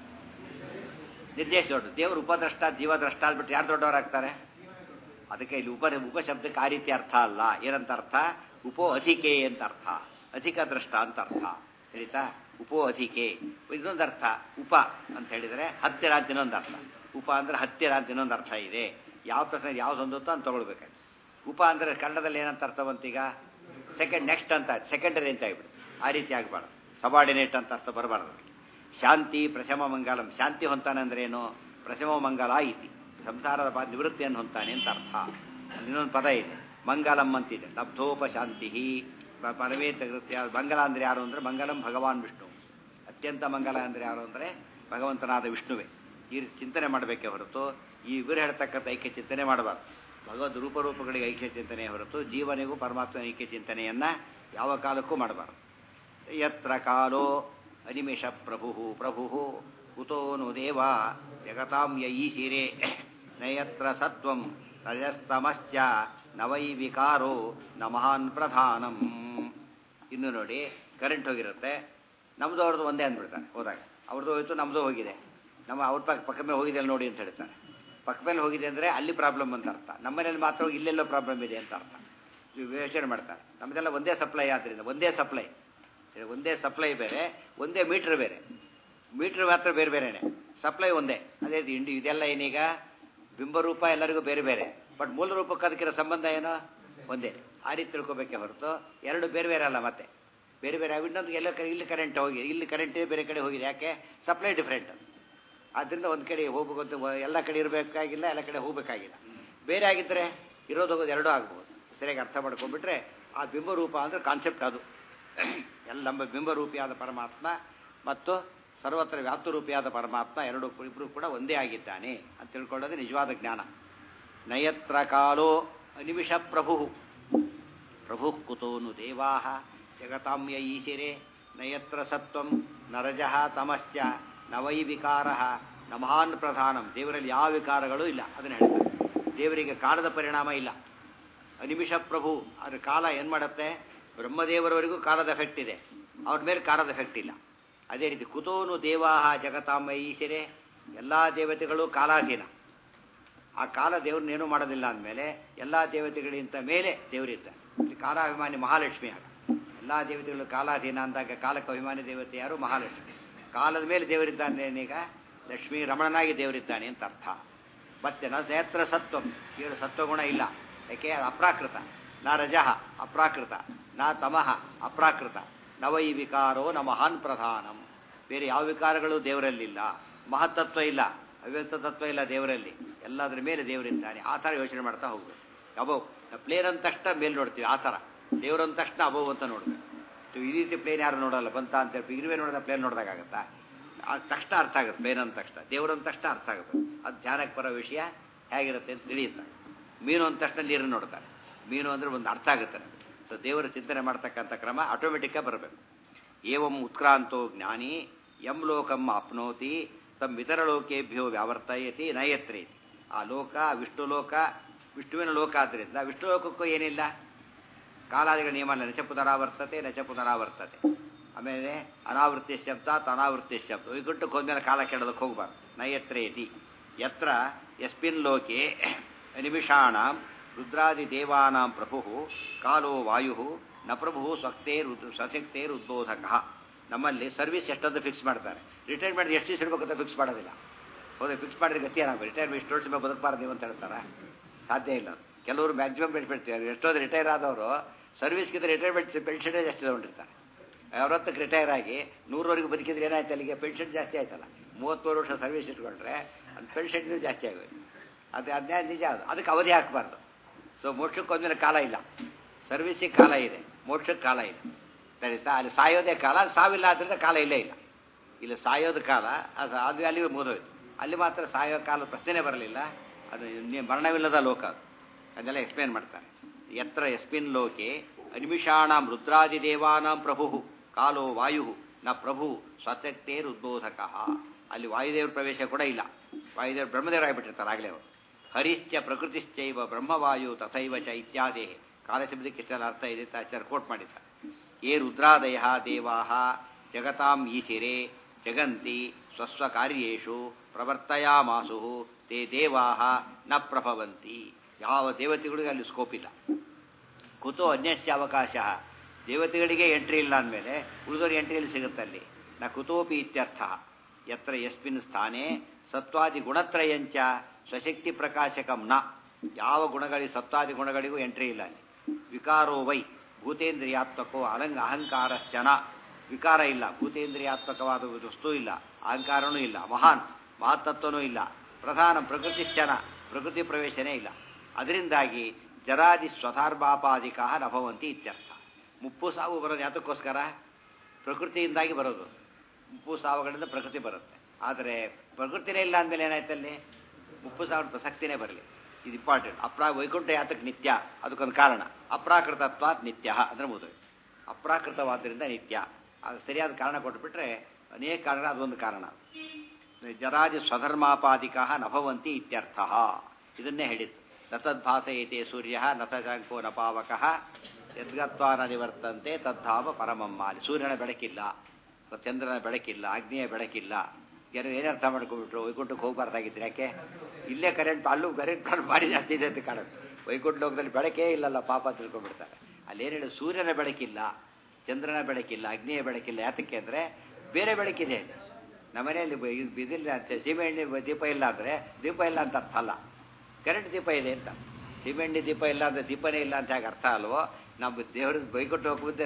ನಿರ್ದೇಶ ದೊಡ್ಡ ದೇವರು ಉಪದ್ರಷ್ಟ ಜೀವದ್ರಷ್ಟ ಅಂದ್ಬಿಟ್ಟು ಯಾರು ದೊಡ್ಡವರಾಗ್ತಾರೆ ಅದಕ್ಕೆ ಇಲ್ಲಿ ಉಪ ಉಪಶಬ್ದಕ್ಕೆ ಆ ರೀತಿ ಅರ್ಥ ಅಲ್ಲ ಏನಂತ ಅರ್ಥ ಉಪೋ ಅಧಿಕೆ ಅಂತ ಅರ್ಥ ಅಧಿಕ ದ್ರಷ್ಟ ಅಂತ ಅರ್ಥ ಹೇಳಿತಾ ಉಪೋ ಅಧಿಕೆ ಇನ್ನೊಂದು ಅರ್ಥ ಉಪ ಅಂತ ಹೇಳಿದರೆ ಹತ್ತಿರ ಅಂತ ಇನ್ನೊಂದು ಅರ್ಥ ಉಪ ಅಂದ್ರೆ ಹತ್ತಿರ ಅಂತ ಇನ್ನೊಂದು ಅರ್ಥ ಇದೆ ಯಾವ ಪ್ರಶ್ನೆ ಯಾವ್ದು ಹೊಂದುತ್ತೋ ಅಂತ ತಗೊಳ್ಬೇಕಾಗಿ ಉಪ ಅಂದ್ರೆ ಕನ್ನಡದಲ್ಲಿ ಏನಂತ ಅರ್ಥ ಬಂತೀಗ ಸೆಕೆಂಡ್ ನೆಕ್ಸ್ಟ್ ಅಂತ ಸೆಕೆಂಡರಿ ಅಂತ ಆಗ್ಬಿಡುತ್ತೆ ಆ ರೀತಿ ಆಗಬಾರ್ದು ಸಬಾರ್ಡಿನೇಟ್ ಅಂತ ಅರ್ಥ ಬರಬಾರ್ದು ಶಾಂತಿ ಪ್ರಶಮ ಮಂಗಲಂ ಶಾಂತಿ ಹೊಂತಾನೆ ಅಂದ್ರೆ ಏನು ಪ್ರಶಮ ಮಂಗಲ ಐತಿ ಸಂಸಾರದ ಬಾ ನಿವೃತ್ತಿಯನ್ನು ಹೊಂತಾನೆ ಅಂತ ಅರ್ಥ ಇನ್ನೊಂದು ಪದ ಇದೆ ಮಂಗಲಂ ಅಂತಿದೆ ಲಬ್ಧೋಪಶಾಂತಿ ಪರಮೇತ ಕೃತ್ಯ ಮಂಗಲ ಅಂದ್ರೆ ಯಾರು ಅಂದ್ರೆ ಮಂಗಲಂ ಭಗವಾನ್ ವಿಷ್ಣು ಅತ್ಯಂತ ಮಂಗಲ ಅಂದ್ರೆ ಯಾರು ಅಂದ್ರೆ ಭಗವಂತನಾದ ವಿಷ್ಣುವೇ ಈ ರೀತಿ ಚಿಂತನೆ ಮಾಡಬೇಕೇ ಹೊರತು ಈ ಇವರು ಹೇಳ್ತಕ್ಕಂಥ ಐಕ್ಯ ಚಿಂತನೆ ಮಾಡಬಾರ್ದು ಭಗವದ್ ರೂಪರೂಪಗಳಿಗೆ ಐಕ್ಯ ಚಿಂತನೆ ಹೊರತು ಜೀವನಿಗೂ ಪರಮಾತ್ಮನ ಐಕ್ಯ ಚಿಂತನೆಯನ್ನ ಯಾವ ಕಾಲಕ್ಕೂ ಮಾಡಬಾರ್ದು ಯತ್ರ ಕಾಲೋ ಅನಿಮಿಷ ಪ್ರಭು ಪ್ರಭು ಕುತೋನು ದೇವ ಜಗತಾಂ ಯೀಶಿರೆ ನಯತ್ರ ಸತ್ವಂ ರಜಸ್ತಮಶ್ಚ ನವೈ ವಿಕಾರೋ ನ ಮಹಾನ್ ಪ್ರಧಾನಂ ಇನ್ನು ನೋಡಿ ಕರೆಂಟ್ ಹೋಗಿರುತ್ತೆ ನಮ್ದು ಅವ್ರದ್ದು ಒಂದೇ ಅಂದ್ಬಿಡ್ತಾರೆ ಹೋದಾಗ ಅವ್ರದ್ದು ಹೋಯ್ತು ನಮ್ದು ಹೋಗಿದೆ ನಮ್ಮ ಅವ್ರ ಪಕ್ಕ ಪಕ್ಕ ಮೇಲೆ ಹೋಗಿದೆ ನೋಡಿ ಅಂತ ಹೇಳ್ತಾರೆ ಪಕ್ಕ ಮೇಲೆ ಹೋಗಿದೆ ಅಂದರೆ ಅಲ್ಲಿ ಪ್ರಾಬ್ಲಮ್ ಅಂತ ಅರ್ಥ ನಮ್ಮನೇಲಿ ಮಾತ್ರ ಹೋಗಿ ಇಲ್ಲೆಲ್ಲೋ ಪ್ರಾಬ್ಲಮ್ ಇದೆ ಅಂತ ಅರ್ಥ ಯೋಚನೆ ಮಾಡ್ತಾರೆ ನಮ್ಮದೆಲ್ಲ ಒಂದೇ ಸಪ್ಲೈ ಆದ್ದರಿಂದ ಒಂದೇ ಸಪ್ಲೈ ಒಂದೇ ಸಪ್ಲೈ ಬೇರೆ ಒಂದೇ ಮೀಟ್ರ್ ಬೇರೆ ಮೀಟ್ರ್ ಮಾತ್ರ ಬೇರೆ ಬೇರೆನೆ ಸಪ್ಲೈ ಒಂದೇ ಅದೇ ಇಂಡಿ ಇದೆಲ್ಲ ಏನೀಗ ಬಿಂಬರೂಪ ಎಲ್ಲರಿಗೂ ಬೇರೆ ಬೇರೆ ಬಟ್ ಮೂಲ ರೂಪಕ್ಕೆ ಅದಕ್ಕಿರೋ ಸಂಬಂಧ ಏನೋ ಒಂದೇ ಆ ರೀತಿ ತಿಳ್ಕೊಬೇಕೆ ಹೊರತು ಎರಡು ಬೇರೆ ಬೇರೆ ಅಲ್ಲ ಮತ್ತೆ ಬೇರೆ ಬೇರೆ ಇನ್ನೊಂದು ಎಲ್ಲ ಕಡೆ ಇಲ್ಲಿ ಕರೆಂಟ್ ಹೋಗಿ ಇಲ್ಲಿ ಕರೆಂಟ್ ಬೇರೆ ಕಡೆ ಹೋಗಿದೆ ಯಾಕೆ ಸಪ್ಲೈ ಡಿಫ್ರೆಂಟ್ ಆದ್ದರಿಂದ ಒಂದು ಕಡೆ ಹೋಗ್ಬೇಕು ಎಲ್ಲ ಕಡೆ ಇರಬೇಕಾಗಿಲ್ಲ ಎಲ್ಲ ಕಡೆ ಹೋಗಬೇಕಾಗಿಲ್ಲ ಬೇರೆ ಆಗಿದ್ದರೆ ಇರೋದು ಹೋಗೋದು ಎರಡೂ ಆಗ್ಬೋದು ಸರಿಯಾಗಿ ಅರ್ಥ ಮಾಡ್ಕೊಂಡ್ಬಿಟ್ರೆ ಆ ಬಿಂಬರೂಪ ಅಂದರೆ ಕಾನ್ಸೆಪ್ಟ್ ಅದು ಎಲ್ಲ ನಮ್ಮ ಬಿಂಬರೂಪಿಯಾದ ಪರಮಾತ್ಮ ಮತ್ತು ಸರ್ವತ್ರ ವ್ಯಾಪ್ತರೂಪಿಯಾದ ಪರಮಾತ್ಮ ಎರಡು ಇಬ್ಬರು ಕೂಡ ಒಂದೇ ಆಗಿದ್ದಾನೆ ಅಂತ ತಿಳ್ಕೊಳ್ಳೋದು ನಿಜವಾದ ಜ್ಞಾನ ನಯತ್ರ ಕಾಲೋ ಅನಿಮಿಷ ಪ್ರಭು ಪ್ರಭು ಕುತೋನು ದೇವಾ ಜಗತಾಮ್ಯ ಈಶಿರೆ ನಯತ್ರ ಸತ್ವಂ ನ ರಜಃ ತಮಶ್ಚ ನ ವೈ ವಿಕಾರ ನ ಮಹಾನ್ ಪ್ರಧಾನಂ ದೇವರಲ್ಲಿ ಯಾವ ವಿಕಾರಗಳೂ ಇಲ್ಲ ಅದನ್ನು ಹೇಳ್ತಾರೆ ದೇವರಿಗೆ ಕಾಲದ ಪರಿಣಾಮ ಇಲ್ಲ ಅನಿಮಿಷ ಪ್ರಭು ಅದ್ರ ಕಾಲ ಏನು ಮಾಡುತ್ತೆ ಬ್ರಹ್ಮದೇವರವರೆಗೂ ಕಾಲದ ಎಫೆಕ್ಟ್ ಇದೆ ಅವ್ರ ಮೇಲೆ ಕಾಲದ ಎಫೆಕ್ಟ್ ಇಲ್ಲ ಅದೇ ರೀತಿ ಕುತೋನು ದೇವಾಹ ಜಗತಾಂಬ ಈಶರೆ ಎಲ್ಲ ದೇವತೆಗಳು ಕಾಲಾಧೀನ ಆ ಕಾಲ ದೇವ್ರನ್ನೇನು ಮಾಡೋದಿಲ್ಲ ಅಂದಮೇಲೆ ಎಲ್ಲ ದೇವತೆಗಳಿಗಿಂತ ಮೇಲೆ ದೇವರಿದ್ದಾರೆ ಇಲ್ಲಿ ಕಾಲಾಭಿಮಾನಿ ಮಹಾಲಕ್ಷ್ಮಿ ಆಗ ಎಲ್ಲ ದೇವತೆಗಳು ಕಾಲಾಧೀನ ಅಂದಾಗ ಕಾಲಕ್ಕೆ ಅಭಿಮಾನಿ ದೇವತೆ ಯಾರು ಮಹಾಲಕ್ಷ್ಮಿ ಕಾಲದ ಮೇಲೆ ದೇವರಿದ್ದಾನೆ ಈಗ ಲಕ್ಷ್ಮೀ ರಮಣನಾಗಿ ದೇವರಿದ್ದಾನೆ ಅಂತ ಅರ್ಥ ಮತ್ತೆ ನ ನೇತ್ರ ಸತ್ವಂ ಇವರು ಸತ್ವಗುಣ ಇಲ್ಲ ಯಾಕೆ ಅದು ಅಪ್ರಾಕೃತ ನ ರಜಃ ಅಪ್ರಾಕೃತ ನ ತಮಃ ಅಪ್ರಾಕೃತ ನವೈ ವಿಕಾರೋ ನ ಮಹಾನ್ ಪ್ರಧಾನಂ ಬೇರೆ ಯಾವ ವಿಕಾರಗಳು ದೇವರಲ್ಲಿಲ್ಲ ಮಹತ್ತತ್ವ ಇಲ್ಲ ಅವ್ಯಕ್ತ ತತ್ವ ಇಲ್ಲ ದೇವರಲ್ಲಿ ಎಲ್ಲದರ ಮೇಲೆ ದೇವರಿದ್ದಾನೆ ಆ ಥರ ಯೋಚನೆ ಮಾಡ್ತಾ ಹೋಗ್ಬೇಕು ಅಬೌವ್ ಪ್ಲೇನ್ ಅಂದ ತಕ್ಷಣ ಮೇಲೆ ನೋಡ್ತೀವಿ ಆ ಥರ ದೇವ್ರು ಅಂದ ತಕ್ಷಣ ಅಬೌವ್ ಅಂತ ನೋಡ್ಬೇಕು ಈ ರೀತಿ ಪ್ಲೇನ್ ಯಾರು ನೋಡಲ್ಲ ಬಂತ ಅಂತ ಹೇಳಿ ಇರುವೆ ನೋಡಿದ ಪ್ಲೇನ್ ನೋಡಿದಾಗತ್ತಾ ಆ ತಕ್ಷಣ ಅರ್ಥ ಆಗುತ್ತೆ ಪ್ಲೇನ್ ಅಂದ ತಕ್ಷಣ ದೇವ್ರು ಅಂದ ತಕ್ಷಣ ಅರ್ಥ ಆಗುತ್ತೆ ಅದು ಧ್ಯಾನಕ್ಕೆ ಬರೋ ವಿಷಯ ಹೇಗಿರುತ್ತೆ ಅಂತ ತಿಳಿಯುತ್ತೆ ಮೀನು ಅಂದ ತಕ್ಷಣ ನೀರನ್ನು ನೋಡ್ತಾರೆ ಮೀನು ಅಂದರೆ ಒಂದು ಅರ್ಥ ಆಗುತ್ತೆ ನಮಗೆ ಸೊ ದೇವರ ಚಿಂತನೆ ಮಾಡ್ತಕ್ಕಂಥ ಕ್ರಮ ಆಟೋಮೆಟಿಕ್ಕಾಗಿ ಬರಬೇಕು ಏವಂ ಉತ್ಕ್ರಾಂತೋ ಜ್ಞಾನಿ ಯಂ ಲೋಕಂ ಆಪ್ನೋತಿ ತಮ್ಮ ಇತರ ಲೋಕೇಭ್ಯೋ ವ್ಯಾವರ್ತಯತಿ ನಯತ್ರೇತಿ ಆ ಲೋಕ ವಿಷ್ಣು ಲೋಕ ವಿಷ್ಣುವಿನ ಲೋಕ ಆದ್ದರಿಂದ ವಿಷ್ಣು ಲೋಕಕ್ಕೂ ಏನಿಲ್ಲ ಕಾಲಾದಿಗಳ ನಿಯಮ ಅಲ್ಲ ನಚ ಪುನರಾವರ್ತತೆ ನಚ ಪುನರಾವರ್ತತೆ ಆಮೇಲೆ ಅನಾವೃತ್ತಿ ಶಬ್ದ ಅನಾವೃತ್ತಿ ಶಬ್ದ ವೈಕುಂಠಕ್ಕೆ ಹೋದ್ಮೇಲೆ ಕಾಲ ಕೆಡೋದಕ್ಕೆ ಹೋಗಬಾರ್ದು ನಯತ್ರೇತಿ ಯತ್ರ ಯಸ್ಮಿನ್ ಲೋಕೆ ನಿಮಿಷಾಣ ರುದ್ರಾದಿ ದೇವಾನಾಂ ಪ್ರಭು ಕಾಲೋ ವಾಯು ನ ಪ್ರಭು ಸ್ವಕ್ತೇರ್ ಸ್ವಶಕ್ತೇರ್ ಉದ್ಬೋಧಕ ನಮ್ಮಲ್ಲಿ ಸರ್ವಿಸ್ ಎಷ್ಟೊಂದು ಫಿಕ್ಸ್ ಮಾಡ್ತಾರೆ ರಿಟೈರ್ಮೆಂಟ್ ಎಷ್ಟು ದಿವಸ ಇರಬೇಕು ಅಂತ ಫಿಕ್ಸ್ ಮಾಡೋದಿಲ್ಲ ಹೌದು ಫಿಕ್ಸ್ ಮಾಡಿದ್ರೆ ಗತಿ ಏನಾಗಬೇಕು ರಿಟೈರ್ಮೆಂಟ್ ಇಷ್ಟು ವರ್ಷ ಬದುಕಬಾರ್ದು ನೀವು ಅಂತ ಹೇಳ್ತಾರಾ ಸಾಧ್ಯ ಇಲ್ಲ ಕೆಲವರು ಮ್ಯಾಕ್ಸಿಮಮ್ ಬೆನಿಫಿಟ್ ಎಷ್ಟೊಂದು ರಿಟೈರ್ ಆದವರು ಸರ್ವಿಸ್ಗಿಂತ ರಿಟೈರ್ಮೆಂಟ್ ಪೆನ್ಷನ್ ಜಾಸ್ತಿ ತಗೊಂಡಿರ್ತಾರೆ ಅರವತ್ತಕ್ಕೆ ರಿಟೈರ್ ಆಗಿ ನೂರವರೆಗೂ ಬದುಕಿದ್ರೆ ಏನಾಯ್ತು ಅಲ್ಲಿಗೆ ಪೆನ್ಷನ್ ಜಾಸ್ತಿ ಆಯ್ತಲ್ಲ ಮೂವತ್ತೂರು ವರ್ಷ ಸರ್ವಿಸ್ ಇಟ್ಕೊಂಡ್ರೆ ಅದು ಪೆನ್ಷನ್ ಜಾಸ್ತಿ ಆಗೋದು ಅದು ಅದ್ನೇ ನಿಜ ಅದು ಅದಕ್ಕೆ ಅವಧಿ ಹಾಕಬಾರ್ದು ಸೊ ಮೋಕ್ಷಕ್ಕೆ ಒಂದಿನ ಕಾಲ ಇಲ್ಲ ಸರ್ವಿಸಿಗೆ ಕಾಲ ಇದೆ ಮೋಕ್ಷಕ್ಕೆ ಕಾಲ ಇದೆ ಸರಿತಾ ಅಲ್ಲಿ ಸಾಯೋದೇ ಕಾಲ ಅಲ್ಲಿ ಸಾವಿಲ್ಲ ಆದ್ದರಿಂದ ಕಾಲ ಇಲ್ಲೇ ಇಲ್ಲ ಇಲ್ಲಿ ಸಾಯೋದು ಕಾಲ ಅದು ಅದು ಅಲ್ಲಿಗೆ ಮುಗಿದೋಯ್ತು ಅಲ್ಲಿ ಮಾತ್ರ ಸಾಯೋ ಕಾಲ ಪ್ರಶ್ನೆನೇ ಬರಲಿಲ್ಲ ಅದು ನಿ- ಮರಣವಿಲ್ಲದ ಲೋಕ ಅದು ಅದನ್ನೆಲ್ಲ ಎಕ್ಸ್ಪ್ಲೇನ್ ಮಾಡ್ತಾರೆ ಯತ್ರ ಯಸ್ಮಿನ್ ಲೋಕೆ ಅನಿಮಿಷಾಣಾಂ ರುದ್ರಾದಿ ದೇವಾನಾಂ ಪ್ರಭು ಕಾಲೋ ವಾಯು ನ ಪ್ರಭು ಸ್ವಶಕ್ತೇರ್ ಉದ್ಬೋಧಕ ಅಲ್ಲಿ ವಾಯುದೇವ್ರ ಪ್ರವೇಶ ಕೂಡ ಇಲ್ಲ ವಾಯುದೇವರು ಬ್ರಹ್ಮದೇವರಾಗಿಬಿಟ್ಟಿರ್ತಾರೆ ಆಗಲೇ ಅವರು ಹರಿಶ್ಚ ಪ್ರಕೃತಿಶ್ಚೈವ ಬ್ರಹ್ಮವಾಯು ತಥೈವ ಚ ಇತ್ಯಾದಿ ಕಾಲಶಬ್ದಕ್ಕೆ ಇಷ್ಟೆಲ್ಲ ಅರ್ಥ ಇದೆ ಅಂತ ಆಚಾರ್ಯ ಕೋಟ್ ಮಾಡಿದ್ದಾರೆ ಯೇ ರುದ್ರಾದಯ ದೇವಾ ಜಗತಾಂ ಈಶಿರೆ ಜಗಂತಿ ಸ್ವಸ್ವಕಾರ್ಯೇಷು ಪ್ರವರ್ತಯಾಮಾಸು ತೇ ದೇವಾ ನ ಪ್ರಭವಂತಿ ಯಾವ ದೇವತೆಗಳಿಗೂ ಅಲ್ಲಿ ಸ್ಕೋಪ್ ಇಲ್ಲ ಕುತೋ ಅನ್ಯಸ್ಯ ಅವಕಾಶ ದೇವತೆಗಳಿಗೆ ಎಂಟ್ರಿ ಇಲ್ಲ ಅಂದಮೇಲೆ ಉಳಿದವ್ರಿಗೆ ಎಂಟ್ರಿ ಎಲ್ಲಿ ಸಿಗುತ್ತೆ ಅಲ್ಲಿ ನ ಕುತೋಪಿ ಇತ್ಯರ್ಥ ಯತ್ರ ಯಸ್ಮಿನ್ ಸ್ಥಾನೆ ಸತ್ವಾದಿ ಗುಣತ್ರಯಂಚ ಸ್ವಶಕ್ತಿ ಪ್ರಕಾಶಕಂ ನ ಯಾವ ಗುಣಗಳಿಗೆ ಸತ್ವಾದಿ ಗುಣಗಳಿಗೂ ಎಂಟ್ರಿ ಇಲ್ಲ ಅಲ್ಲಿ ವಿಕಾರೋ ವೈ ಭೂತೇಂದ್ರಿಯಾತ್ಮಕೋ ಅಲಂಗ ಅಹಂಕಾರಶ್ಚನ ವಿಕಾರ ಇಲ್ಲ ಭೂತೇಂದ್ರಿಯಾತ್ಮಕವಾದ ವಸ್ತು ಇಲ್ಲ ಅಹಂಕಾರನೂ ಇಲ್ಲ ಮಹಾನ್ ಮಹತ್ತತ್ವನೂ ಇಲ್ಲ ಪ್ರಧಾನ ಪ್ರಕೃತಿಶ್ಚನ ಪ್ರಕೃತಿ ಪ್ರವೇಶನೇ ಇಲ್ಲ ಅದರಿಂದಾಗಿ ಜರಾದಿ ಸ್ವಧಾರ್ಭಾಪಾದಿಕ ನಭವಂತಿ ಇತ್ಯರ್ಥ ಮುಪ್ಪು ಸಾವು ಬರೋದು ಯಾತಕ್ಕೋಸ್ಕರ ಪ್ರಕೃತಿಯಿಂದಾಗಿ ಬರೋದು ಮುಪ್ಪು ಸಾವುಗಳಿಂದ ಪ್ರಕೃತಿ ಬರುತ್ತೆ ಆದರೆ ಪ್ರಕೃತಿನೇ ಇಲ್ಲ ಅಂದಮೇಲೆ ಏನಾಯ್ತಲ್ಲಿ ಮುಪ್ಪು ಸಾವಿನ ಪ್ರಸಕ್ತಿನೇ ಬರಲಿ ಇದು ಇಂಪಾರ್ಟೆಂಟ್ ಅಪ್ರಾ ವೈಕುಂಠ ಯಾತಕ್ಕೆ ನಿತ್ಯ ಅದಕ್ಕೊಂದು ಕಾರಣ ಅಪ್ರಾಕೃತತ್ವಾತ್ ನಿತ್ಯ ಅಂದ್ರೆ ಮುದು ಅಪ್ರಾಕೃತವಾದ್ದರಿಂದ ನಿತ್ಯ ಅದು ಸರಿಯಾದ ಕಾರಣ ಕೊಟ್ಟುಬಿಟ್ರೆ ಅನೇಕ ಕಾರಣ ಅದೊಂದು ಕಾರಣ ಜರಾದಿ ಸ್ವಧರ್ಮಾಪಾದಿಕ ನಭವಂತಿ ಇತ್ಯರ್ಥ ಇದನ್ನೇ ಹೇಳಿತ್ತು ನತದ್ಭಾಸಯತೆ ಸೂರ್ಯ ನತಜಾಂಕೋ ನ ಪಾವಕ ಯದ್ಗತ್ವಾ ನ ನಿವರ್ತಂತೆ ತದ್ಧಾಮ ಪರಮಮ್ಮ ಅಲ್ಲಿ ಸೂರ್ಯನ ಬೆಳಕಿಲ್ಲ ಚಂದ್ರನ ಬೆಳಕಿಲ್ಲ ಅಗ್ನಿಯ ಬೆಳಕಿಲ್ಲ ಯಾರು ಏನೇ ಅರ್ಥ ಮಾಡ್ಕೊಂಡ್ಬಿಟ್ರು ವೈಕುಂಠಕ್ಕೆ ಹೋಗ್ಬಾರ್ದಾಗಿತ್ತು ಯಾಕೆ ಇಲ್ಲೇ ಕರೆಂಟ್ ಅಲ್ಲೂ ಕರೆಂಟ್ ಭಾರಿ ಜಾಸ್ತಿ ಇದೆ ಅಂತ ಕಾಣುತ್ತೆ ವೈಕುಂಠ ಲೋಕದಲ್ಲಿ ಬೆಳಕೇ ಇಲ್ಲಲ್ಲ ಪಾಪ ತಿಳ್ಕೊಂಡ್ಬಿಡ್ತಾರೆ ಅಲ್ಲೇನು ಹೇಳಿ ಸೂರ್ಯನ ಬೆಳಕಿಲ್ಲ ಚಂದ್ರನ ಬೆಳಕಿಲ್ಲ ಅಗ್ನಿಯ ಬೆಳಕಿಲ್ಲ ಯಾತಕ್ಕೆ ಅಂದರೆ ಬೇರೆ ಬೆಳಕಿದೆ ಅಲ್ಲಿ ನಮ್ಮನೆಯಲ್ಲಿ ಬ- ಇದು ಇದಿಲ್ಲ ಸೀಮೆಎಣ್ಣೆ ದೀಪ ಇಲ್ಲ ಅಂದರೆ ದೀಪ ಇಲ್ಲ ಅಂತ ಅರ್ಥ ಅಲ್ಲ ಕರೆಂಟ್ ದೀಪ ಇದೆ ಅಂತ ಸೀಮೆಎಣ್ಣೆ ದೀಪ ಇಲ್ಲ ಅಂದರೆ ದೀಪನೇ ಇಲ್ಲ ಅಂತ ಹೇಗೆ ಅರ್ಥ ಅಲ್ವೋ ನಮ್ಮ ದೇವ್ರ ಬೈಕೊಟ್ಟು ಹೋಗ್ಬಿದ್ದೆ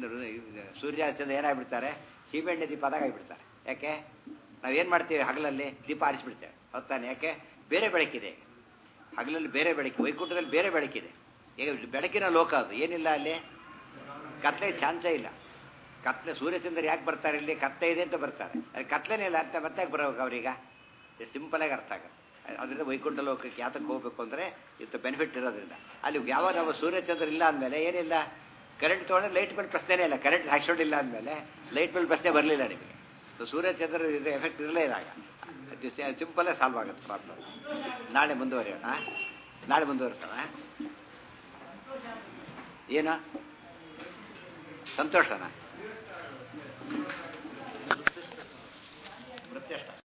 ಸೂರ್ಯ ಚಂದ್ರ ಏನಾಗ್ಬಿಡ್ತಾರೆ ಸೀಮೆಎಣ್ಣೆ ದೀಪ ಅದಾಗ ಆಗಿಬಿಡ್ತಾರೆ ಯಾಕೆ ನಾವೇನು ಮಾಡ್ತೀವಿ ಹಗಲಲ್ಲಿ ದೀಪ ಆರಿಸ್ಬಿಡ್ತೇವೆ ಹೊತ್ತಾನೆ ಯಾಕೆ ಬೇರೆ ಬೆಳಕಿದೆ ಹಗಲಲ್ಲಿ ಬೇರೆ ಬೆಳಕು ವೈಕುಂಠದಲ್ಲಿ ಬೇರೆ ಬೆಳಕಿದೆ ಈಗ ಬೆಳಕಿನ ಲೋಕ ಅದು ಏನಿಲ್ಲ ಅಲ್ಲಿ ಕತ್ಲೆ ಚಾನ್ಸೇ ಇಲ್ಲ ಕತ್ಲೆ ಸೂರ್ಯಚಂದ್ರ ಯಾಕೆ ಬರ್ತಾರೆ ಇಲ್ಲಿ ಕತ್ಲೆ ಇದೆ ಅಂತ ಬರ್ತಾರೆ ಅದು ಕತ್ಲೆನೇ ಇಲ್ಲ ಅಂತ ಮತ್ತೆ ಯಾಕೆ ಬರ್ಬೇಕು ಅವ್ರೀಗ ಸಿಂಪಲಾಗಿ ಅರ್ಥ ಆಗುತ್ತೆ ಅದರಿಂದ ವೈಕುಂಠ ಲೋಕಕ್ಕೆ ಯಾತಕ್ಕೆ ಹೋಗ್ಬೇಕು ಅಂದರೆ ಇತ್ತು ಬೆನಿಫಿಟ್ ಇರೋದ್ರಿಂದ ಅಲ್ಲಿ ಯಾವ ನಾವು ಸೂರ್ಯಚಂದ್ರ ಇಲ್ಲ ಅಂದಮೇಲೆ ಏನಿಲ್ಲ ಕರೆಂಟ್ ತೊಗೊಂಡ್ರೆ ಲೈಟ್ ಬಿಲ್ ಪ್ರಶ್ನೆನೇ ಇಲ್ಲ ಕರೆಂಟ್ ಹಾಕ್ಸೋಡಿಲ್ಲ ಅಂದಮೇಲೆ ಲೈಟ್ ಬಿಲ್ ಪ್ರಶ್ನೆ ಬರಲಿಲ್ಲ ನಿಮಗೆ ಸೊ ಸೂರ್ಯಚಂದ್ರ ಇದು ಎಫೆಕ್ಟ್ ಇರಲೇ ಇಲ್ಲ ಆಗ ಸಿಂಪಲ್ಲೇ ಸಾಲ್ವ್ ಆಗುತ್ತೆ ಪ್ರಾಬ್ಲಮ್ ನಾಳೆ ಮುಂದುವರಿಯೋಣ ನಾಳೆ ಮುಂದುವರಿಸೋಣ ಏನು ಸಂತೋಷನಾ